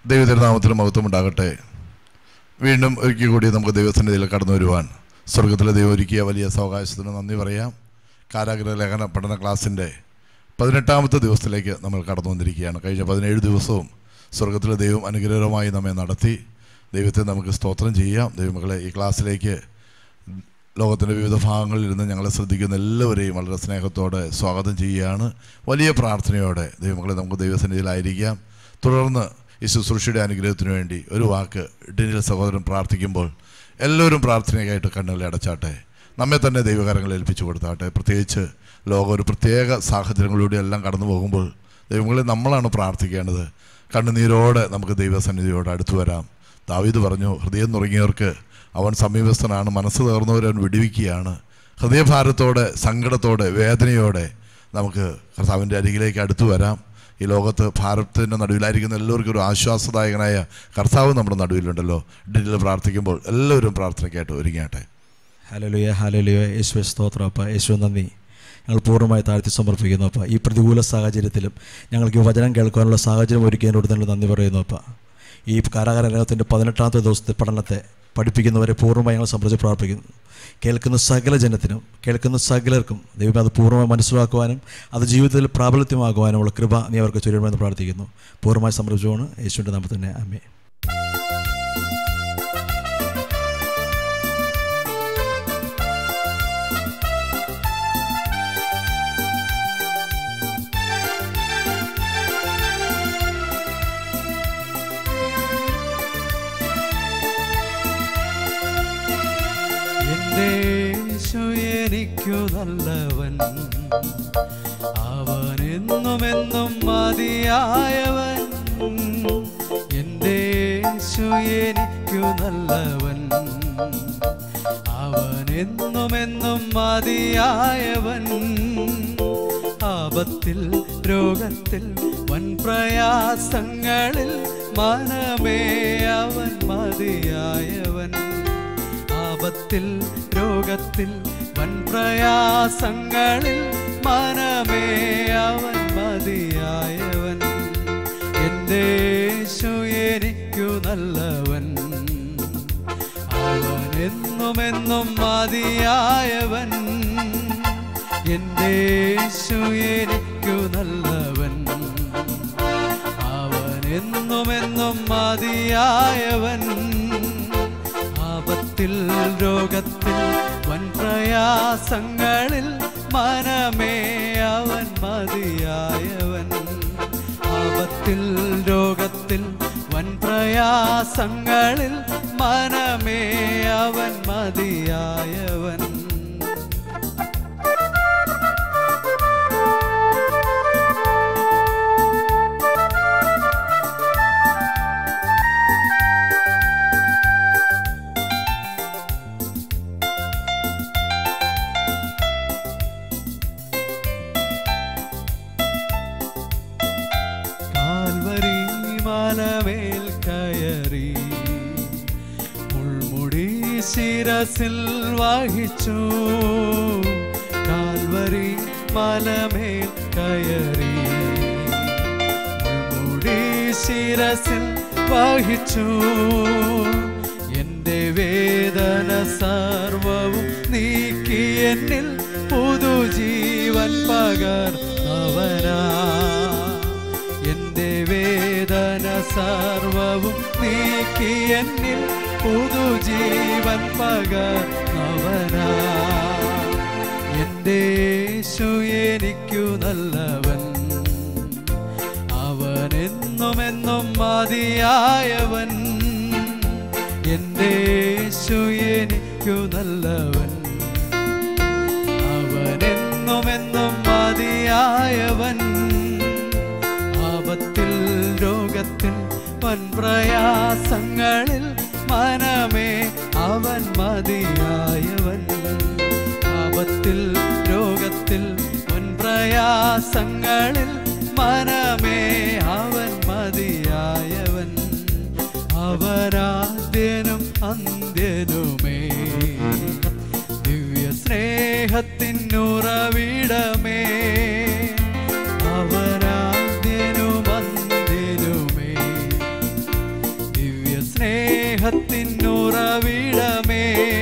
ദൈവതിരുനാമത്തിന് മഹത്വം ഉണ്ടാകട്ടെ വീണ്ടും ഒരിക്കൽ കൂടി നമുക്ക് ദൈവസന്നിധിയിൽ കടന്നു വരുവാൻ സ്വർഗത്തിലെ ദൈവം ഒരുക്കിയ വലിയ സാവകാശത്തിന് നന്ദി പറയാം കാരാഗ്രഹ ലേഖന പഠന ക്ലാസ്സിൻ്റെ പതിനെട്ടാമത്തെ ദിവസത്തിലേക്ക് നമ്മൾ കടന്നു വന്നിരിക്കുകയാണ് കഴിഞ്ഞ പതിനേഴ് ദിവസവും സ്വർഗത്തിലെ ദൈവം അനുഗ്രഹമായി നമ്മെ നടത്തി ദൈവത്തെ നമുക്ക് സ്തോത്രം ചെയ്യാം ദൈവമക്കളെ ഈ ക്ലാസ്സിലേക്ക് ലോകത്തിൻ്റെ വിവിധ ഭാഗങ്ങളിൽ ഇരുന്ന് ഞങ്ങളെ ശ്രദ്ധിക്കുന്ന എല്ലാവരെയും വളരെ സ്നേഹത്തോടെ സ്വാഗതം ചെയ്യുകയാണ് വലിയ പ്രാർത്ഥനയോടെ ദൈവമക്കളെ നമുക്ക് ദൈവസന്നിധിയിലായിരിക്കാം തുടർന്ന് ഈ ശുശ്രൂഷയുടെ അനുഗ്രഹത്തിന് വേണ്ടി ഒരു വാക്ക് ഡിനിൽ സഹോദരൻ പ്രാർത്ഥിക്കുമ്പോൾ എല്ലാവരും പ്രാർത്ഥനയ്ക്കായിട്ട് കണ്ണുകളെ അടച്ചാട്ടെ നമ്മെ തന്നെ ദൈവകരങ്ങൾ ഏൽപ്പിച്ചു കൊടുത്താട്ടെ പ്രത്യേകിച്ച് ലോകം ഒരു പ്രത്യേക സാഹചര്യങ്ങളിലൂടെ എല്ലാം കടന്നു പോകുമ്പോൾ ദൈവങ്ങളെ നമ്മളാണ് പ്രാർത്ഥിക്കേണ്ടത് കണ്ണുനീരോടെ നമുക്ക് ദൈവസന്നിധിയോട് അടുത്തു വരാം ദാവീദ് പറഞ്ഞു ഹൃദയം നുറങ്ങിയവർക്ക് അവൻ സമീപസ്ഥനാണ് മനസ്സ് തകർന്നവരെ അവൻ വിടുവിക്കുകയാണ് ഹൃദയഭാരത്തോടെ സങ്കടത്തോടെ വേദനയോടെ നമുക്ക് കർത്താവിൻ്റെ അരികിലേക്ക് അടുത്തു വരാം ഈ ലോകത്ത് ഭാരതത്തിൻ്റെ നടുവിലായിരിക്കുന്ന എല്ലാവർക്കും ഒരു ആശ്വാസദായകനായ കർത്താവ് നമ്മുടെ നടുവിലുണ്ടല്ലോ ഡിജിറ്റൽ പ്രാർത്ഥിക്കുമ്പോൾ എല്ലാവരും പ്രാർത്ഥനയ്ക്കായിട്ട് ഒരുങ്ങിയാട്ടെ ഹലലുയ ഹലലുയ യേശുവെ സ്തോത്രം അപ്പ യേശു നന്ദി ഞങ്ങൾ പൂർണ്ണമായി താഴ്ത്തി സമർപ്പിക്കുന്നു അപ്പ ഈ പ്രതികൂല സാഹചര്യത്തിലും ഞങ്ങൾക്ക് ഈ വചനം കേൾക്കാനുള്ള സാഹചര്യം ഒരുക്കിയതിനോട് തന്നെ നന്ദി പറയുന്നു അപ്പ ഈ കാരാകാര രംഗത്തിൻ്റെ പതിനെട്ടാമത്തെ ദിവസത്തെ പഠനത്തെ പഠിപ്പിക്കുന്നവരെ പൂർണ്ണമായി ഞങ്ങൾ സംബന്ധിച്ച് പ്രാർത്ഥിക്കുന്നു കേൾക്കുന്ന സകല ജനത്തിനും കേൾക്കുന്ന സകലർക്കും ദൈവം അത് പൂർണ്ണമായി മനസ്സിലാക്കുവാനും അത് ജീവിതത്തിൽ പ്രാബല്യമാക്കുവാനുമുള്ള കൃപ നീ അവർക്ക് ചൊല്ലണമെന്ന് പ്രാർത്ഥിക്കുന്നു പൂർണ്ണമായി സമർപ്പിച്ചുകൊണ്ട് യേശുവിൻ്റെ നാമത്തിൽ തന്നെ അമ്മേ എന്റെ യേശു എനിക്കു നല്ലവൻ അവൻ എന്നും എന്നും മതിയായവൻ എന്റെ യേശു എനിക്കു നല്ലവൻ അവൻ എന്നും എന്നും മതിയായവൻ ആപത്തിൽ രോഗത്തിൽ വൻ പ്രയാസങ്ങളിൽ മനമേ അവൻ മതിയായവൻ ആപത്തിൽ രോഗത്തിൽ വൻ പ്രയാസങ്ങളിൽ മനമേ അവൻ മതിയായവൻ എൻ്റെ യേശു എനിക്കു നല്ലവൻ അവൻ എന്നും എന്നും മതിയായവൻ എൻ്റെ യേശു എനിക്കു നല്ലവൻ അവൻ എന്നും എന്നും മതിയായവൻ ആപത്തിൽ രോഗത്തിൽ വൻ പ്രയാസങ്ങളിൽ മനമേ അവൻ മതിയായവൻ ആപത്തിൽ രോഗത്തിൽ വൻ പ്രയാസങ്ങളിൽ മനമേ അവൻ മതിയായവൻ കാൽവരി മലമേൽ കയറി മുൾമുടി ശിരസിൽ വഹിച്ചു കാൽവരി മലമേൽ കയറി മുൾമുടി ശിരസിൽ വഹിച്ചു എന്റെ വേദന സർവവും നീക്കി എന്നിൽ പുതുജീവൻ പകർന്നവനാ എന്റെ വേദന സർവവും നീക്കി എന്നിൽ പുതുജീവൻ പകർന്നവനാ എന്റെ യേശു എനിക്കു നല്ലവൻ അവൻ എന്നും എന്നും മതിയായവൻ എന്റെ യേശു എനിക്കു നല്ലവൻ അവൻ എന്നും എന്നും മതിയായവൻ ആപത്തിൽ രോഗത്തിൽ വൻ പ്രയാസങ്ങളിൽ മനമേ അവൻ മതിയായവൻ ആപത്തിൽ രോഗത്തിൽ വൻ പ്രയാസങ്ങളിൽ മനമേ അവൻ മതിയായവൻ അവനാദ്യനും അന്ത്യനുമേ ദിവ്യ സ്നേഹത്തിനുറവിടമേ അവനാദ്യനും അന്ത്യനുമേ സ്നേഹത്തിനുറവിടമേ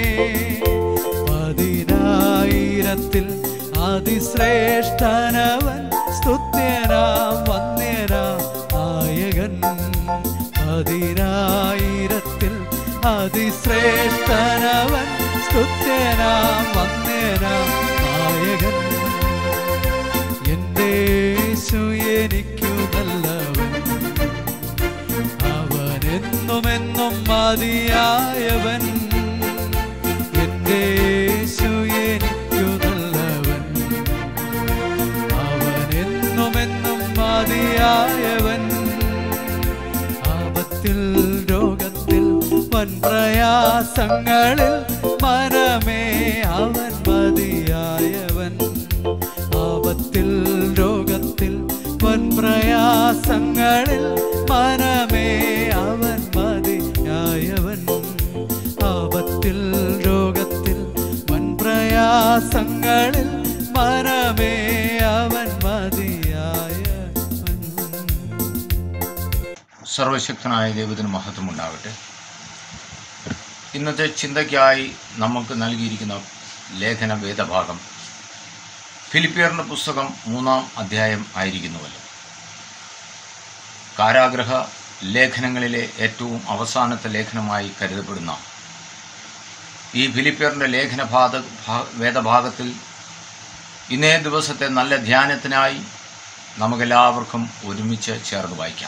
പതിനായിരത്തിൽ അതിശ്രേഷ്ഠനവൻ സ്തുത്യനാം വന്യനാം നായകൻ പതിനായിരത്തിൽ അതിശ്രേഷ്ഠനവൻ സ്തുത്യനാം വന്യനാം നായകൻ എൻ്റെ യേശു എനിക്കു നല്ലവൻ അവൻ എന്നും എന്നും മതിയായവൻ എൻ്റെ യേശു എനിക്കു നല്ലവൻ അവൻ എന്നും എന്നും മതിയായവൻ ആപത്തിൽ രോഗത്തിൽ വൻ പ്രയാസങ്ങളിൽ മനമേ അവൻ മതിയായവൻ ആപത്തിൽ രോഗത്തിൽ വൻ പ്രയാസങ്ങളിൽ മനമേ അവൻ മതിയായവൻ ആപത്തിൽ രോഗത്തിൽ വൻ പ്രയാസങ്ങളിൽ മനമേ അവൻ മതിയായവൻ സർവശക്തനായ ദൈവത്തിന് മഹത്വം ഉണ്ടാകട്ടെ ഇന്നത്തെ ചിന്തയ്ക്കായി നമുക്ക് നൽകിയിരിക്കുന്ന ലേഖന വേദഭാഗം ഫിലിപ്പിയറിൻ്റെ പുസ്തകം മൂന്നാം അധ്യായം ആയിരിക്കുന്നുവല്ലോ കാരാഗ്രഹ ലേഖനങ്ങളിലെ ഏറ്റവും അവസാനത്തെ ലേഖനമായി കരുതപ്പെടുന്ന ഈ ഫിലിപ്പിയറിൻ്റെ ലേഖനഭാഗ ഭാ- വേദഭാഗത്തിൽ ഇന്നേ ദിവസത്തെ നല്ല ധ്യാനത്തിനായി നമുക്കെല്ലാവർക്കും ഒരുമിച്ച് ചേർന്ന് വായിക്കാം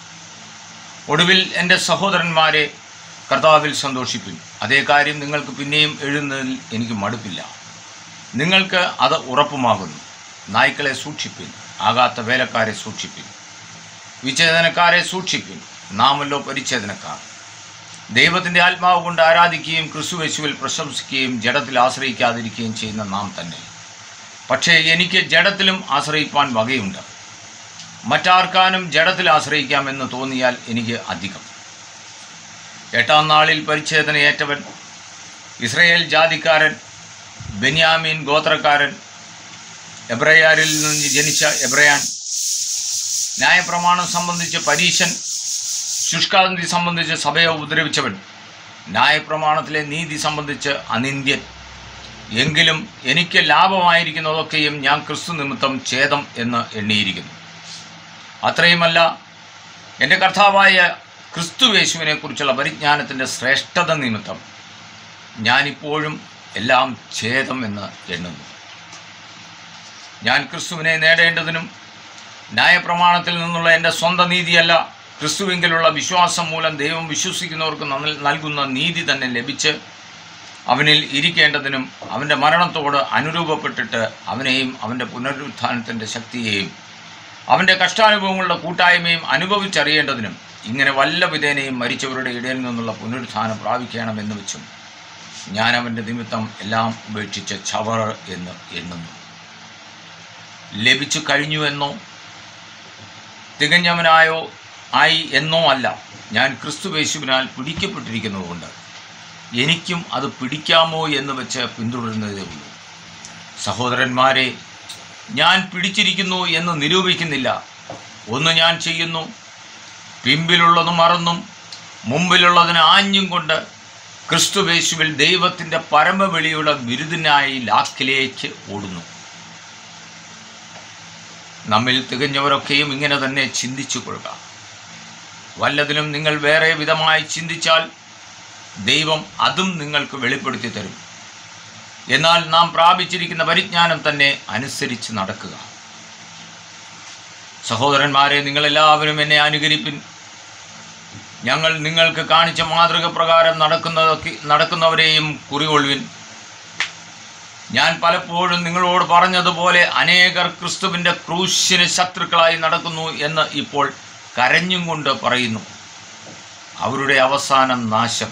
ഒടുവിൽ എൻ്റെ സഹോദരന്മാരെ കർത്താവിൽ സന്തോഷിപ്പിൻ അതേ കാര്യം നിങ്ങൾക്ക് പിന്നെയും എഴുതുന്നതിൽ എനിക്ക് മടുപ്പില്ല നിങ്ങൾക്ക് അത് ഉറപ്പുമാകുന്നു നായ്ക്കളെ സൂക്ഷിപ്പിൻ ആകാത്ത വേലക്കാരെ സൂക്ഷിപ്പിൻ വിച്ഛേദനക്കാരെ സൂക്ഷിപ്പിൻ നാമല്ലോ പരിച്ഛേദനക്കാർ ദൈവത്തിൻ്റെ ആത്മാവ് കൊണ്ട് ആരാധിക്കുകയും ക്രിസ്തുവേശുവിൽ പ്രശംസിക്കുകയും ജഡത്തിൽ ആശ്രയിക്കാതിരിക്കുകയും ചെയ്യുന്ന നാം തന്നെ പക്ഷേ എനിക്ക് ജഡത്തിലും ആശ്രയിപ്പാൻ വകയുണ്ട് മറ്റാർക്കാനും ജഡത്തിൽ ആശ്രയിക്കാമെന്ന് തോന്നിയാൽ എനിക്ക് അധികം എട്ടാം നാളിൽ പരിച്ഛേദനയേറ്റവൻ ഇസ്രയേൽ ജാതിക്കാരൻ ബെന്യാമീൻ ഗോത്രക്കാരൻ എബ്രയാരിൽ നിന്ന് ജനിച്ച എബ്രയാൻ ന്യായപ്രമാണം സംബന്ധിച്ച് പരീശൻ ശുഷ്കാന്തി സംബന്ധിച്ച് സഭയെ ഉപദ്രവിച്ചവൻ ന്യായപ്രമാണത്തിലെ നീതി സംബന്ധിച്ച് അനിന്ദ്യൻ എങ്കിലും എനിക്ക് ലാഭമായിരിക്കുന്നതൊക്കെയും ഞാൻ ക്രിസ്തു നിമിത്തം ഛേദം എന്ന് എണ്ണിയിരിക്കുന്നു അത്രയുമല്ല എൻ്റെ കർത്താവായ ക്രിസ്തുവേശുവിനെ കുറിച്ചുള്ള പരിജ്ഞാനത്തിൻ്റെ ശ്രേഷ്ഠത നിമിത്തം ഞാനിപ്പോഴും എല്ലാം ഛേദം എന്ന് എണ്ണുന്നു ഞാൻ ക്രിസ്തുവിനെ നേടേണ്ടതിനും ന്യായപ്രമാണത്തിൽ നിന്നുള്ള എൻ്റെ സ്വന്തം നീതിയല്ല ക്രിസ്തുവിങ്കിലുള്ള വിശ്വാസം മൂലം ദൈവം വിശ്വസിക്കുന്നവർക്ക് നൽ- നൽകുന്ന നീതി തന്നെ ലഭിച്ച് അവനിൽ ഇരിക്കേണ്ടതിനും അവൻ്റെ മരണത്തോട് അനുരൂപപ്പെട്ടിട്ട് അവനെയും അവൻ്റെ പുനരുത്ഥാനത്തിൻ്റെ ശക്തിയെയും അവൻ്റെ കഷ്ടാനുഭവങ്ങളുടെ കൂട്ടായ്മയും അനുഭവിച്ചറിയേണ്ടതിനും ഇങ്ങനെ വല്ല വിധേനയും മരിച്ചവരുടെ ഇടയിൽ നിന്നുള്ള പുനരുത്ഥാനം പ്രാപിക്കണമെന്ന് വെച്ചും ഞാൻ അവൻ്റെ നിമിത്തം എല്ലാം ഉപേക്ഷിച്ച് ചവർ എന്ന് എണ്ണുന്നു ലഭിച്ചു കഴിഞ്ഞുവെന്നോ തികഞ്ഞവനായോ ആയി എന്നോ അല്ല ഞാൻ ക്രിസ്തുവേശുവിനാൽ പിടിക്കപ്പെട്ടിരിക്കുന്നതുകൊണ്ട് എനിക്കും അത് പിടിക്കാമോ എന്ന് വെച്ച് പിന്തുടരുന്നതേ ഉള്ളൂ സഹോദരന്മാരെ ഞാൻ പിടിച്ചിരിക്കുന്നു എന്ന് നിരൂപിക്കുന്നില്ല ഒന്ന് ഞാൻ ചെയ്യുന്നു പിമ്പിലുള്ളത് മറന്നും മുമ്പിലുള്ളതിന് ആഞ്ഞും കൊണ്ട് ക്രിസ്തുവേശുവിൽ ദൈവത്തിൻ്റെ പരമവിളിയുടെ ബിരുദിനായി ലാക്കിലേക്ക് ഓടുന്നു നമ്മിൽ തികഞ്ഞവരൊക്കെയും ഇങ്ങനെ തന്നെ ചിന്തിച്ചു കൊള്ളുക വല്ലതിനും നിങ്ങൾ വേറെ വിധമായി ചിന്തിച്ചാൽ ദൈവം അതും നിങ്ങൾക്ക് വെളിപ്പെടുത്തി തരും എന്നാൽ നാം പ്രാപിച്ചിരിക്കുന്ന പരിജ്ഞാനം തന്നെ അനുസരിച്ച് നടക്കുക സഹോദരന്മാരെ നിങ്ങളെല്ലാവരും എന്നെ അനുകരിപ്പിൻ ഞങ്ങൾ നിങ്ങൾക്ക് കാണിച്ച മാതൃക പ്രകാരം നടക്കുന്നതൊക്കെ നടക്കുന്നവരെയും കുറികൊള്ളുവിൻ ഞാൻ പലപ്പോഴും നിങ്ങളോട് പറഞ്ഞതുപോലെ അനേകർ ക്രിസ്തുവിൻ്റെ ക്രൂശിന് ശത്രുക്കളായി നടക്കുന്നു എന്ന് ഇപ്പോൾ കരഞ്ഞും കൊണ്ട് പറയുന്നു അവരുടെ അവസാനം നാശം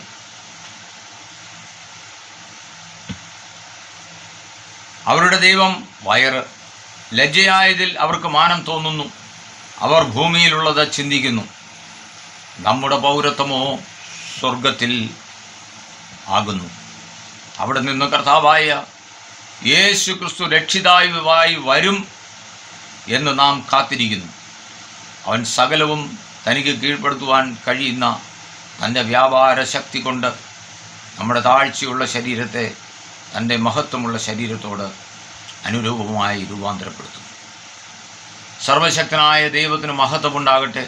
അവരുടെ ദൈവം വയറ് ലജ്ജയായതിൽ അവർക്ക് മാനം തോന്നുന്നു അവർ ഭൂമിയിലുള്ളത് ചിന്തിക്കുന്നു നമ്മുടെ പൗരത്വമോ സ്വർഗത്തിൽ ആകുന്നു അവിടെ നിന്ന് കർത്താവായ യേശു ക്രിസ്തു രക്ഷിതായുവായി വരും എന്ന് നാം കാത്തിരിക്കുന്നു അവൻ സകലവും തനിക്ക് കീഴ്പ്പെടുത്തുവാൻ കഴിയുന്ന തൻ്റെ വ്യാപാര ശക്തി കൊണ്ട് നമ്മുടെ താഴ്ചയുള്ള ശരീരത്തെ തൻ്റെ മഹത്വമുള്ള ശരീരത്തോട് അനുരൂപമായി രൂപാന്തരപ്പെടുത്തുന്നു സർവശക്തനായ ദൈവത്തിന് മഹത്വമുണ്ടാകട്ടെ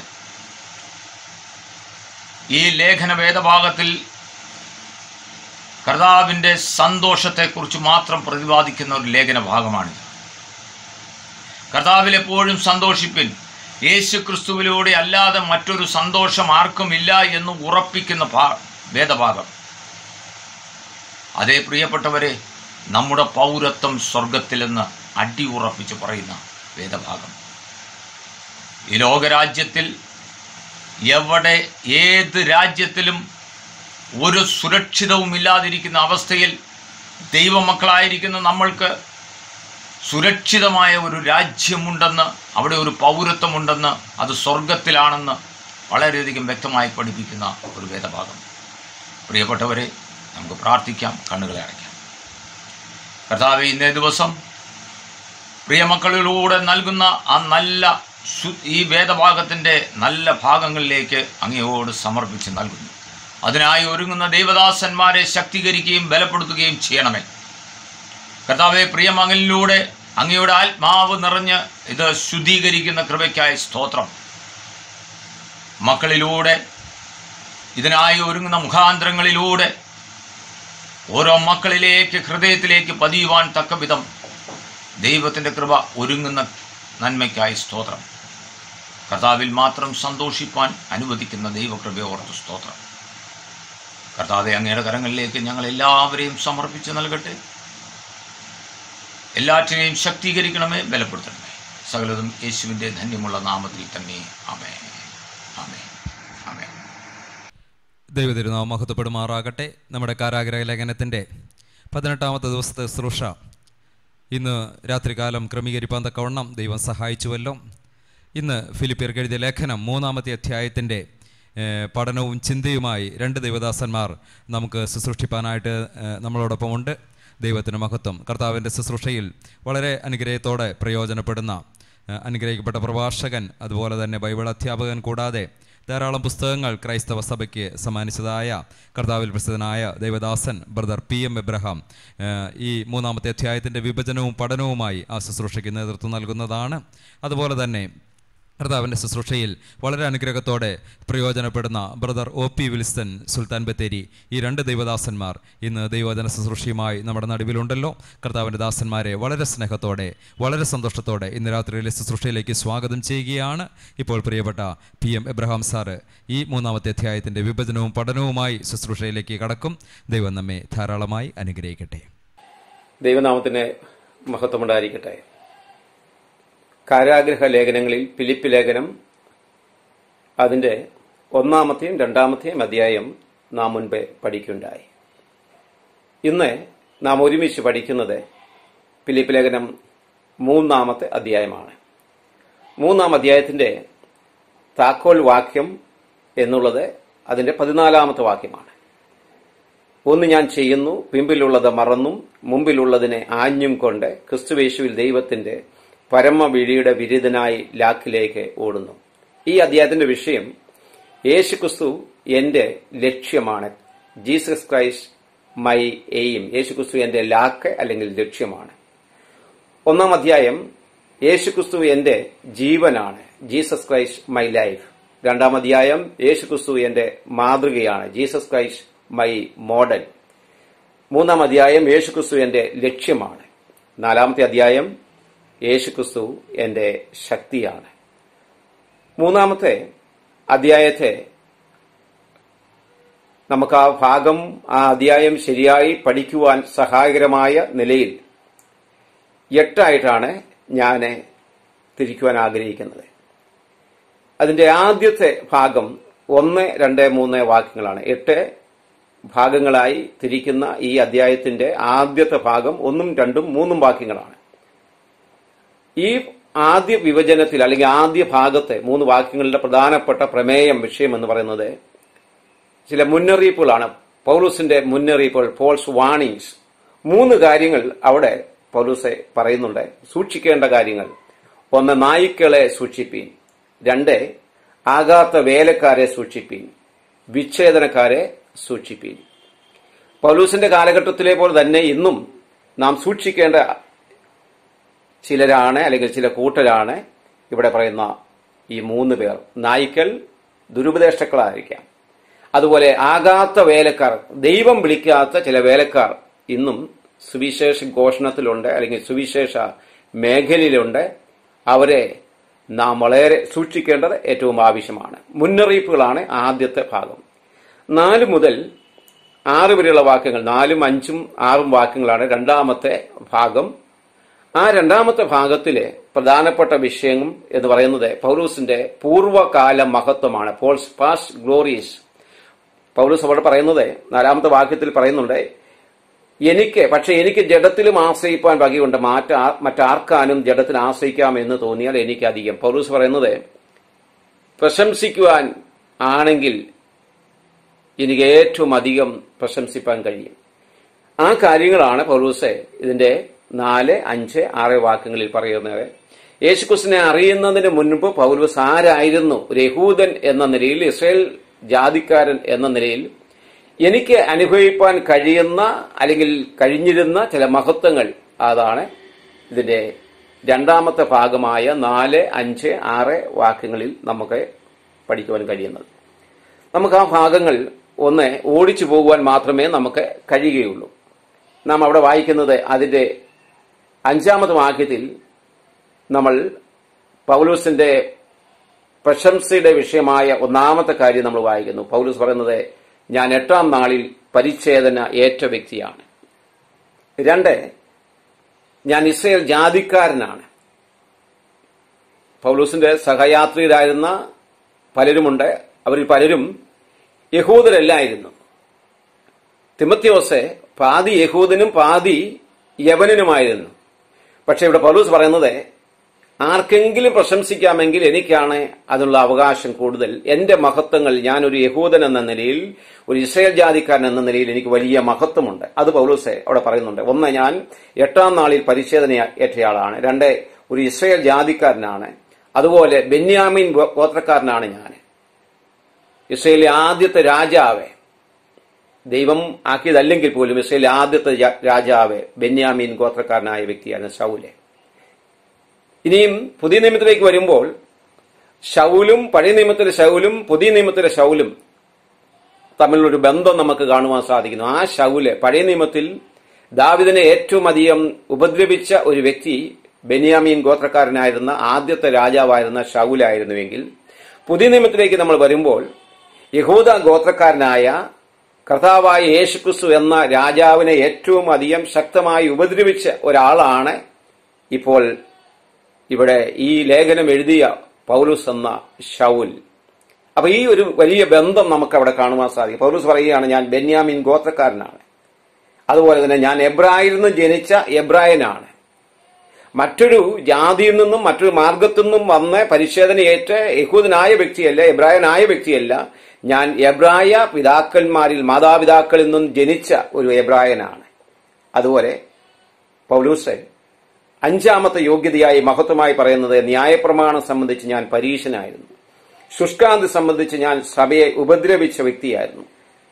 ഈ ലേഖന വേദഭാഗത്തിൽ കർത്താവിൻ്റെ സന്തോഷത്തെക്കുറിച്ച് മാത്രം പ്രതിപാദിക്കുന്ന ഒരു ലേഖന ഭാഗമാണിത് കർത്താവിൽ എപ്പോഴും സന്തോഷിപ്പിൻ യേശു ക്രിസ്തുവിലൂടെ അല്ലാതെ മറ്റൊരു സന്തോഷം ആർക്കുമില്ല എന്ന് ഉറപ്പിക്കുന്ന ഭാ വേദഭാഗം അതേ പ്രിയപ്പെട്ടവരെ നമ്മുടെ പൗരത്വം സ്വർഗത്തിലെന്ന് അടിയുറപ്പിച്ച് പറയുന്ന വേദഭാഗം ഈ ലോകരാജ്യത്തിൽ എവിടെ ഏത് രാജ്യത്തിലും ഒരു സുരക്ഷിതവും ഇല്ലാതിരിക്കുന്ന അവസ്ഥയിൽ ദൈവമക്കളായിരിക്കുന്ന നമ്മൾക്ക് സുരക്ഷിതമായ ഒരു രാജ്യമുണ്ടെന്ന് അവിടെ ഒരു പൗരത്വമുണ്ടെന്ന് അത് സ്വർഗത്തിലാണെന്ന് വളരെയധികം വ്യക്തമായി പഠിപ്പിക്കുന്ന ഒരു വേദഭാഗം പ്രിയപ്പെട്ടവരെ നമുക്ക് പ്രാർത്ഥിക്കാം കണ്ണുകളെ അടയ്ക്കാം കർത്താവ് ഇന്നേ ദിവസം പ്രിയമക്കളിലൂടെ നൽകുന്ന ആ നല്ല ശു- ഈ വേദഭാഗത്തിൻ്റെ നല്ല ഭാഗങ്ങളിലേക്ക് അങ്ങയോട് സമർപ്പിച്ച് നൽകുന്നു അതിനായി ഒരുങ്ങുന്ന ദൈവദാസന്മാരെ ശക്തീകരിക്കുകയും ബലപ്പെടുത്തുകയും ചെയ്യണമേ കർത്താവെ പ്രിയമകലിലൂടെ അങ്ങയുടെ ആത്മാവ് നിറഞ്ഞ് ഇത് ശുദ്ധീകരിക്കുന്ന കൃപയ്ക്കായി സ്തോത്രം മക്കളിലൂടെ ഇതിനായി ഒരുങ്ങുന്ന മുഖാന്തരങ്ങളിലൂടെ ഓരോ മക്കളിലേക്ക് ഹൃദയത്തിലേക്ക് പതിയുവാൻ തക്ക വിധം ദൈവത്തിൻ്റെ കൃപ ഒരുങ്ങുന്ന നന്മയ്ക്കായി സ്തോത്രം കർത്താവിൽ മാത്രം സന്തോഷിപ്പാൻ അനുവദിക്കുന്ന ദൈവകൃപയെ ഓർത്ത് സ്തോത്രം കർത്താവെ അങ്ങയുടെ കരങ്ങളിലേക്ക് ഞങ്ങൾ എല്ലാവരെയും സമർപ്പിച്ച് നൽകട്ടെ എല്ലാറ്റിനെയും ശക്തീകരിക്കണമേ ബലപ്പെടുത്തണമേ സകലതും യേശുവിൻ്റെ ധന്യമുള്ള നാമത്തിൽ തന്നെ അമേ അമേ അമേ ദൈവതിരുനാമം മഹത്വപ്പെടുമാറാകട്ടെ നമ്മുടെ കാരാഗ്രഹ ലേഖനത്തിൻ്റെ പതിനെട്ടാമത്തെ ദിവസത്തെ ശുശ്രൂഷ ഇന്ന് രാത്രികാലം ക്രമീകരിപ്പാൻ തക്കവണ്ണം ദൈവം സഹായിച്ചുവല്ലോ ഇന്ന് ഫിലിപ്പിയർക്ക് എഴുതിയ ലേഖനം മൂന്നാമത്തെ അധ്യായത്തിൻ്റെ ഏഹ്, പഠനവും ചിന്തയുമായി രണ്ട് ദൈവദാസന്മാർ നമുക്ക് ശുശ്രൂഷിപ്പാനായിട്ട് ഏഹ്, നമ്മളോടൊപ്പമുണ്ട് ദൈവത്തിന് മഹത്വം കർത്താവിൻ്റെ ശുശ്രൂഷയിൽ വളരെ അനുഗ്രഹത്തോടെ പ്രയോജനപ്പെടുന്ന ഏഹ്, അനുഗ്രഹിക്കപ്പെട്ട പ്രഭാഷകൻ അതുപോലെ തന്നെ ബൈബിൾ അധ്യാപകൻ കൂടാതെ ധാരാളം പുസ്തകങ്ങൾ ക്രൈസ്തവ സഭയ്ക്ക് സമ്മാനിച്ചതായ കർത്താവിൽ പ്രസിദ്ധനായ ദേവദാസൻ ബ്രദർ പി എം എബ്രഹാം ഏഹ്, ഈ മൂന്നാമത്തെ അധ്യായത്തിൻ്റെ വിഭജനവും പഠനവുമായി ആ ശുശ്രൂഷയ്ക്ക് നേതൃത്വം നൽകുന്നതാണ് അതുപോലെ തന്നെ കർത്താവിൻ്റെ ശുശ്രൂഷയിൽ വളരെ അനുഗ്രഹത്തോടെ പ്രയോജനപ്പെടുന്ന brother O P Wilson Sultan Bathery ഈ രണ്ട് ദൈവദാസന്മാർ ഇന്ന് ദൈവവചന ശുശ്രൂഷയുമായി നമ്മുടെ നടുവിലുണ്ടല്ലോ കർത്താവിൻ്റെ ദാസന്മാരെ വളരെ സ്നേഹത്തോടെ വളരെ സന്തോഷത്തോടെ ഇന്ന് രാത്രിയിലെ ശുശ്രൂഷയിലേക്ക് സ്വാഗതം ചെയ്യുകയാണ് ഇപ്പോൾ പ്രിയപ്പെട്ട പി എം എബ്രഹാം സാറ് ഈ മൂന്നാമത്തെ അധ്യായത്തിൻ്റെ വിഭജനവും പഠനവുമായി ശുശ്രൂഷയിലേക്ക് കടക്കും ദൈവം നമ്മെ ധാരാളമായി അനുഗ്രഹിക്കട്ടെ ദൈവനാമത്തിന് മഹത്വമുണ്ടായിരിക്കട്ടെ കാരാഗ്രഹ ലേഖനങ്ങളിൽ ഫിലിപ്പ് ലേഖനം അതിന്റെ ഒന്നാമത്തെയും രണ്ടാമത്തെയും അധ്യായം നാം മുൻപേ പഠിക്കുകയുണ്ടായി ഇന്ന് നാം ഒരുമിച്ച് പഠിക്കുന്നത് ഫിലിപ്പ് ലേഖനം മൂന്നാമത്തെ അധ്യായമാണ് മൂന്നാം അധ്യായത്തിന്റെ താക്കോൽ വാക്യം എന്നുള്ളത് അതിന്റെ പതിനാലാമത്തെ വാക്യമാണ് ഒന്ന് ഞാൻ ചെയ്യുന്നു പിമ്പിലുള്ളത് മറന്നും മുമ്പിലുള്ളതിനെ ആഞ്ഞും കൊണ്ട് ക്രിസ്തുവേശുവിൽ ദൈവത്തിന്റെ പരമവിഴിയുടെ വിരുദ്ധനായി ലാക്കിലേക്ക് ഓടുന്നു ഈ അധ്യായത്തിന്റെ വിഷയം യേശു ക്രിസ്തു എന്റെ ലക്ഷ്യമാണ് Jesus Christ my aim Yeshu Kristu എന്റെ ലാക്ക് അല്ലെങ്കിൽ ലക്ഷ്യമാണ് ഒന്നാം അധ്യായം യേശു ക്രിസ്തു എന്റെ ജീവനാണ് ജീസസ് ക്രൈസ്റ്റ് മൈ ലൈഫ് രണ്ടാം അധ്യായം യേശു ക്രിസ്തു എന്റെ മാതൃകയാണ് ജീസസ് ക്രൈസ്റ്റ് മൈ മോഡൽ മൂന്നാം അധ്യായം യേശു ക്രിസ്തു എന്റെ ലക്ഷ്യമാണ് നാലാമത്തെ അധ്യായം യേശു ക്രിസ്തു എന്റെ ശക്തിയാണ് മൂന്നാമത്തെ അധ്യായത്തെ നമുക്ക് ആ ഭാഗം ആ അധ്യായം ശരിയായി പഠിക്കുവാൻ സഹായകരമായ നിലയിൽ എട്ടായിട്ടാണ് ഞാൻ തിരിക്കുവാൻ ആഗ്രഹിക്കുന്നത് അതിന്റെ ആദ്യത്തെ ഭാഗം ഒന്ന് രണ്ട് മൂന്ന് വാക്യങ്ങളാണ് എട്ട് ഭാഗങ്ങളായി തിരിക്കുന്ന ഈ അധ്യായത്തിന്റെ ആദ്യത്തെ ഭാഗം ഒന്നും രണ്ടും മൂന്നും വാക്യങ്ങളാണ് ഈ ആദ്യ വിഭജനത്തിൽ അല്ലെങ്കിൽ ആദ്യ ഭാഗത്തെ മൂന്ന് വാക്യങ്ങളുടെ പ്രധാനപ്പെട്ട പ്രമേയം വിഷയം എന്ന് പറയുന്നത് ചില മുന്നറിയിപ്പുകളാണ് പൗലൂസിന്റെ മുന്നറിയിപ്പുകൾ പോൾസ് വാണിങ്സ് മൂന്ന് കാര്യങ്ങൾ അവിടെ പൗലൂസെ പറയുന്നുണ്ട് സൂക്ഷിക്കേണ്ട കാര്യങ്ങൾ ഒന്ന് നായ്ക്കളെ സൂക്ഷിപ്പീൻ രണ്ട് ആകാത്ത വേലക്കാരെ സൂക്ഷിപ്പീൻ വിച്ഛേദനക്കാരെ സൂക്ഷിപ്പീൻ പൗലൂസിന്റെ കാലഘട്ടത്തിലെ പോലെ തന്നെ ഇന്നും നാം സൂക്ഷിക്കേണ്ട ചിലരാണ് അല്ലെങ്കിൽ ചില കൂട്ടരാണ് ഇവിടെ പറയുന്ന ഈ മൂന്ന് പേർ നായ്ക്കൾ ദുരുപദേഷ്ടാക്കളായിരിക്കാം അതുപോലെ ആകാത്ത വേലക്കാർ ദൈവം വിളിക്കാത്ത ചില വേലക്കാർ ഇന്നും സുവിശേഷ ഘോഷണത്തിലുണ്ട് അല്ലെങ്കിൽ സുവിശേഷ മേഖലയിലുണ്ട് അവരെ നാം വളരെ സൂക്ഷിക്കേണ്ടത് ഏറ്റവും ആവശ്യമാണ് മുന്നറിയിപ്പുകളാണ് ആദ്യത്തെ ഭാഗം നാല് മുതൽ ആറ് വരെയുള്ള വാക്യങ്ങൾ നാലും അഞ്ചും ആറും വാക്യങ്ങളാണ് രണ്ടാമത്തെ ഭാഗം ആ രണ്ടാമത്തെ ഭാഗത്തിലെ പ്രധാനപ്പെട്ട വിഷയം എന്ന് പറയുന്നത് പൗലൂസിന്റെ പൂർവ്വകാല മഹത്വമാണ് പോൾസ് പാസ്റ്റ് ഗ്ലോറീസ് പൗലൂസ് അവിടെ പറയുന്നത് നാലാമത്തെ വാക്യത്തിൽ പറയുന്നുണ്ട് എനിക്ക് പക്ഷെ എനിക്ക് ജഡത്തിലും ആശ്രയിപ്പാൻ വകയുണ്ട് മാറ്റ മറ്റാർക്കാനും ജഡത്തിൽ ആശ്രയിക്കാം എന്ന് തോന്നിയാൽ എനിക്ക് അധികം പൗലൂസ് പറയുന്നത് പ്രശംസിക്കുവാൻ ആണെങ്കിൽ എനിക്ക് ഏറ്റവും അധികം പ്രശംസിപ്പാൻ കഴിയും ആ കാര്യങ്ങളാണ് പൗലൂസ് ഇതിന്റെ നാല് അഞ്ച് ആറ് വാക്യങ്ങളിൽ പറയുന്നത് യേശുക്രിസ്തുവിനെ അറിയുന്നതിന് മുൻപ് പൗലൂസ് ആരായിരുന്നു ഒരു യഹൂദൻ എന്ന നിലയിൽ ഇസ്രയേൽ ജാതിക്കാരൻ എന്ന നിലയിൽ എനിക്ക് അനുഭവിപ്പാൻ കഴിയുന്ന അല്ലെങ്കിൽ കഴിഞ്ഞിരുന്ന ചില മഹത്വങ്ങൾ അതാണ് ഇതിന്റെ രണ്ടാമത്തെ ഭാഗമായ നാല് അഞ്ച് ആറ് വാക്യങ്ങളിൽ നമുക്ക് പഠിക്കുവാൻ കഴിയുന്നത് നമുക്ക് ആ ഭാഗങ്ങൾ ഒന്ന് ഓടിച്ചു പോകുവാൻ മാത്രമേ നമുക്ക് കഴിയുകയുള്ളൂ നാം അവിടെ വായിക്കുന്നത് അതിന്റെ അഞ്ചാമത്തെ വാക്യത്തിൽ നമ്മൾ പൗലൂസിന്റെ പ്രശംസയുടെ വിഷയമായ ഒന്നാമത്തെ കാര്യം നമ്മൾ വായിക്കുന്നു പൗലൂസ് പറയുന്നത് ഞാൻ എട്ടാം നാളിൽ പരിച്ഛേദന ഏറ്റ വ്യക്തിയാണ് രണ്ട് ഞാൻ ഇസ്രയേൽ ജാതിക്കാരനാണ് പൗലൂസിന്റെ സഹയാത്രികരായിരുന്ന പലരുമുണ്ട് അവരിൽ പലരും യഹൂദരല്ലായിരുന്നു തിമത്യോസ് പാതി യഹൂദനും പാതി യവനനുമായിരുന്നു പക്ഷെ ഇവിടെ പൗലൂസ് പറയുന്നത് ആർക്കെങ്കിലും പ്രശംസിക്കാമെങ്കിൽ എനിക്കാണ് അതിനുള്ള അവകാശം കൂടുതൽ എന്റെ മഹത്വങ്ങൾ ഞാൻ ഒരു യഹൂദൻ എന്ന നിലയിൽ ഒരു ഇസ്രയേൽ ജാതിക്കാരൻ എന്ന നിലയിൽ എനിക്ക് വലിയ മഹത്വമുണ്ട് അത് പൗലൂസ് അവിടെ പറയുന്നുണ്ട് ഒന്ന് ഞാൻ എട്ടാം നാളിൽ പരിച്ഛേദന ഏറ്റയാളാണ് രണ്ട് ഒരു ഇസ്രയേൽ ജാതിക്കാരനാണ് അതുപോലെ ബെന്യാമിൻ ഗോത്രക്കാരനാണ് ഞാൻ ഇസ്രയേലിലെ ആദ്യത്തെ രാജാവ് ദൈവം ആക്കിയതല്ലെങ്കിൽ പോലും ഇസ്രയേലിലെ ആദ്യത്തെ രാജാവ് ബെന്യാമീൻ ഗോത്രക്കാരനായ വ്യക്തിയാണ് ഷൗലെ ഇനിയും പുതിയ നിയമത്തിലേക്ക് വരുമ്പോൾ ഷൗലും പഴയ നിയമത്തിലെ ഷൗലും പുതിയ നിയമത്തിലെ ഷൗലും തമ്മിലൊരു ബന്ധം നമുക്ക് കാണുവാൻ സാധിക്കുന്നു ആ ഷൗല് പഴയ നിയമത്തിൽ ദാവിദിനെ ഏറ്റവും അധികം ഉപദ്രവിച്ച ഒരു വ്യക്തി ബെന്യാമീൻ ഗോത്രക്കാരനായിരുന്ന ആദ്യത്തെ രാജാവായിരുന്ന ഷൗലായിരുന്നുവെങ്കിൽ പുതിയ നിയമത്തിലേക്ക് നമ്മൾ വരുമ്പോൾ യഹൂദ ഗോത്രക്കാരനായ കർത്താവായ യേശുക്രിസ്തു എന്ന രാജാവിനെ ഏറ്റവും അധികം ശക്തമായി ഉപദ്രവിച്ച ഒരാളാണ് ഇപ്പോൾ ഇവിടെ ഈ ലേഖനം എഴുതിയ പൗലൂസ് എന്ന ഷൗൽ അപ്പൊ ഈ ഒരു വലിയ ബന്ധം നമുക്ക് അവിടെ കാണുവാൻ സാധിക്കും പൗലൂസ് പറയുകയാണ് ഞാൻ ബെന്യാമിൻ ഗോത്രക്കാരനാണ് അതുപോലെ തന്നെ ഞാൻ എബ്രായിൽ നിന്ന് ജനിച്ച എബ്രായനാണ് മറ്റൊരു ജാതിയിൽ നിന്നും മറ്റൊരു മാർഗത്തു നിന്നും വന്ന് പരിശോധനയേറ്റ് യഹൂദനായ വ്യക്തിയല്ല എബ്രായനായ വ്യക്തിയല്ല ഞാൻ എബ്രായ പിതാക്കന്മാരിൽ മാതാപിതാക്കളിൽ നിന്നും ജനിച്ച ഒരു എബ്രായനാണ് അതുപോലെ പൗലൂസ് അഞ്ചാമത്തെ യോഗ്യതയായി മഹത്വമായി പറയുന്നത് ന്യായപ്രമാണം സംബന്ധിച്ച് ഞാൻ പരീക്ഷനായിരുന്നു ശുഷ്കാന്തി സംബന്ധിച്ച് ഞാൻ സഭയെ ഉപദ്രവിച്ച വ്യക്തിയായിരുന്നു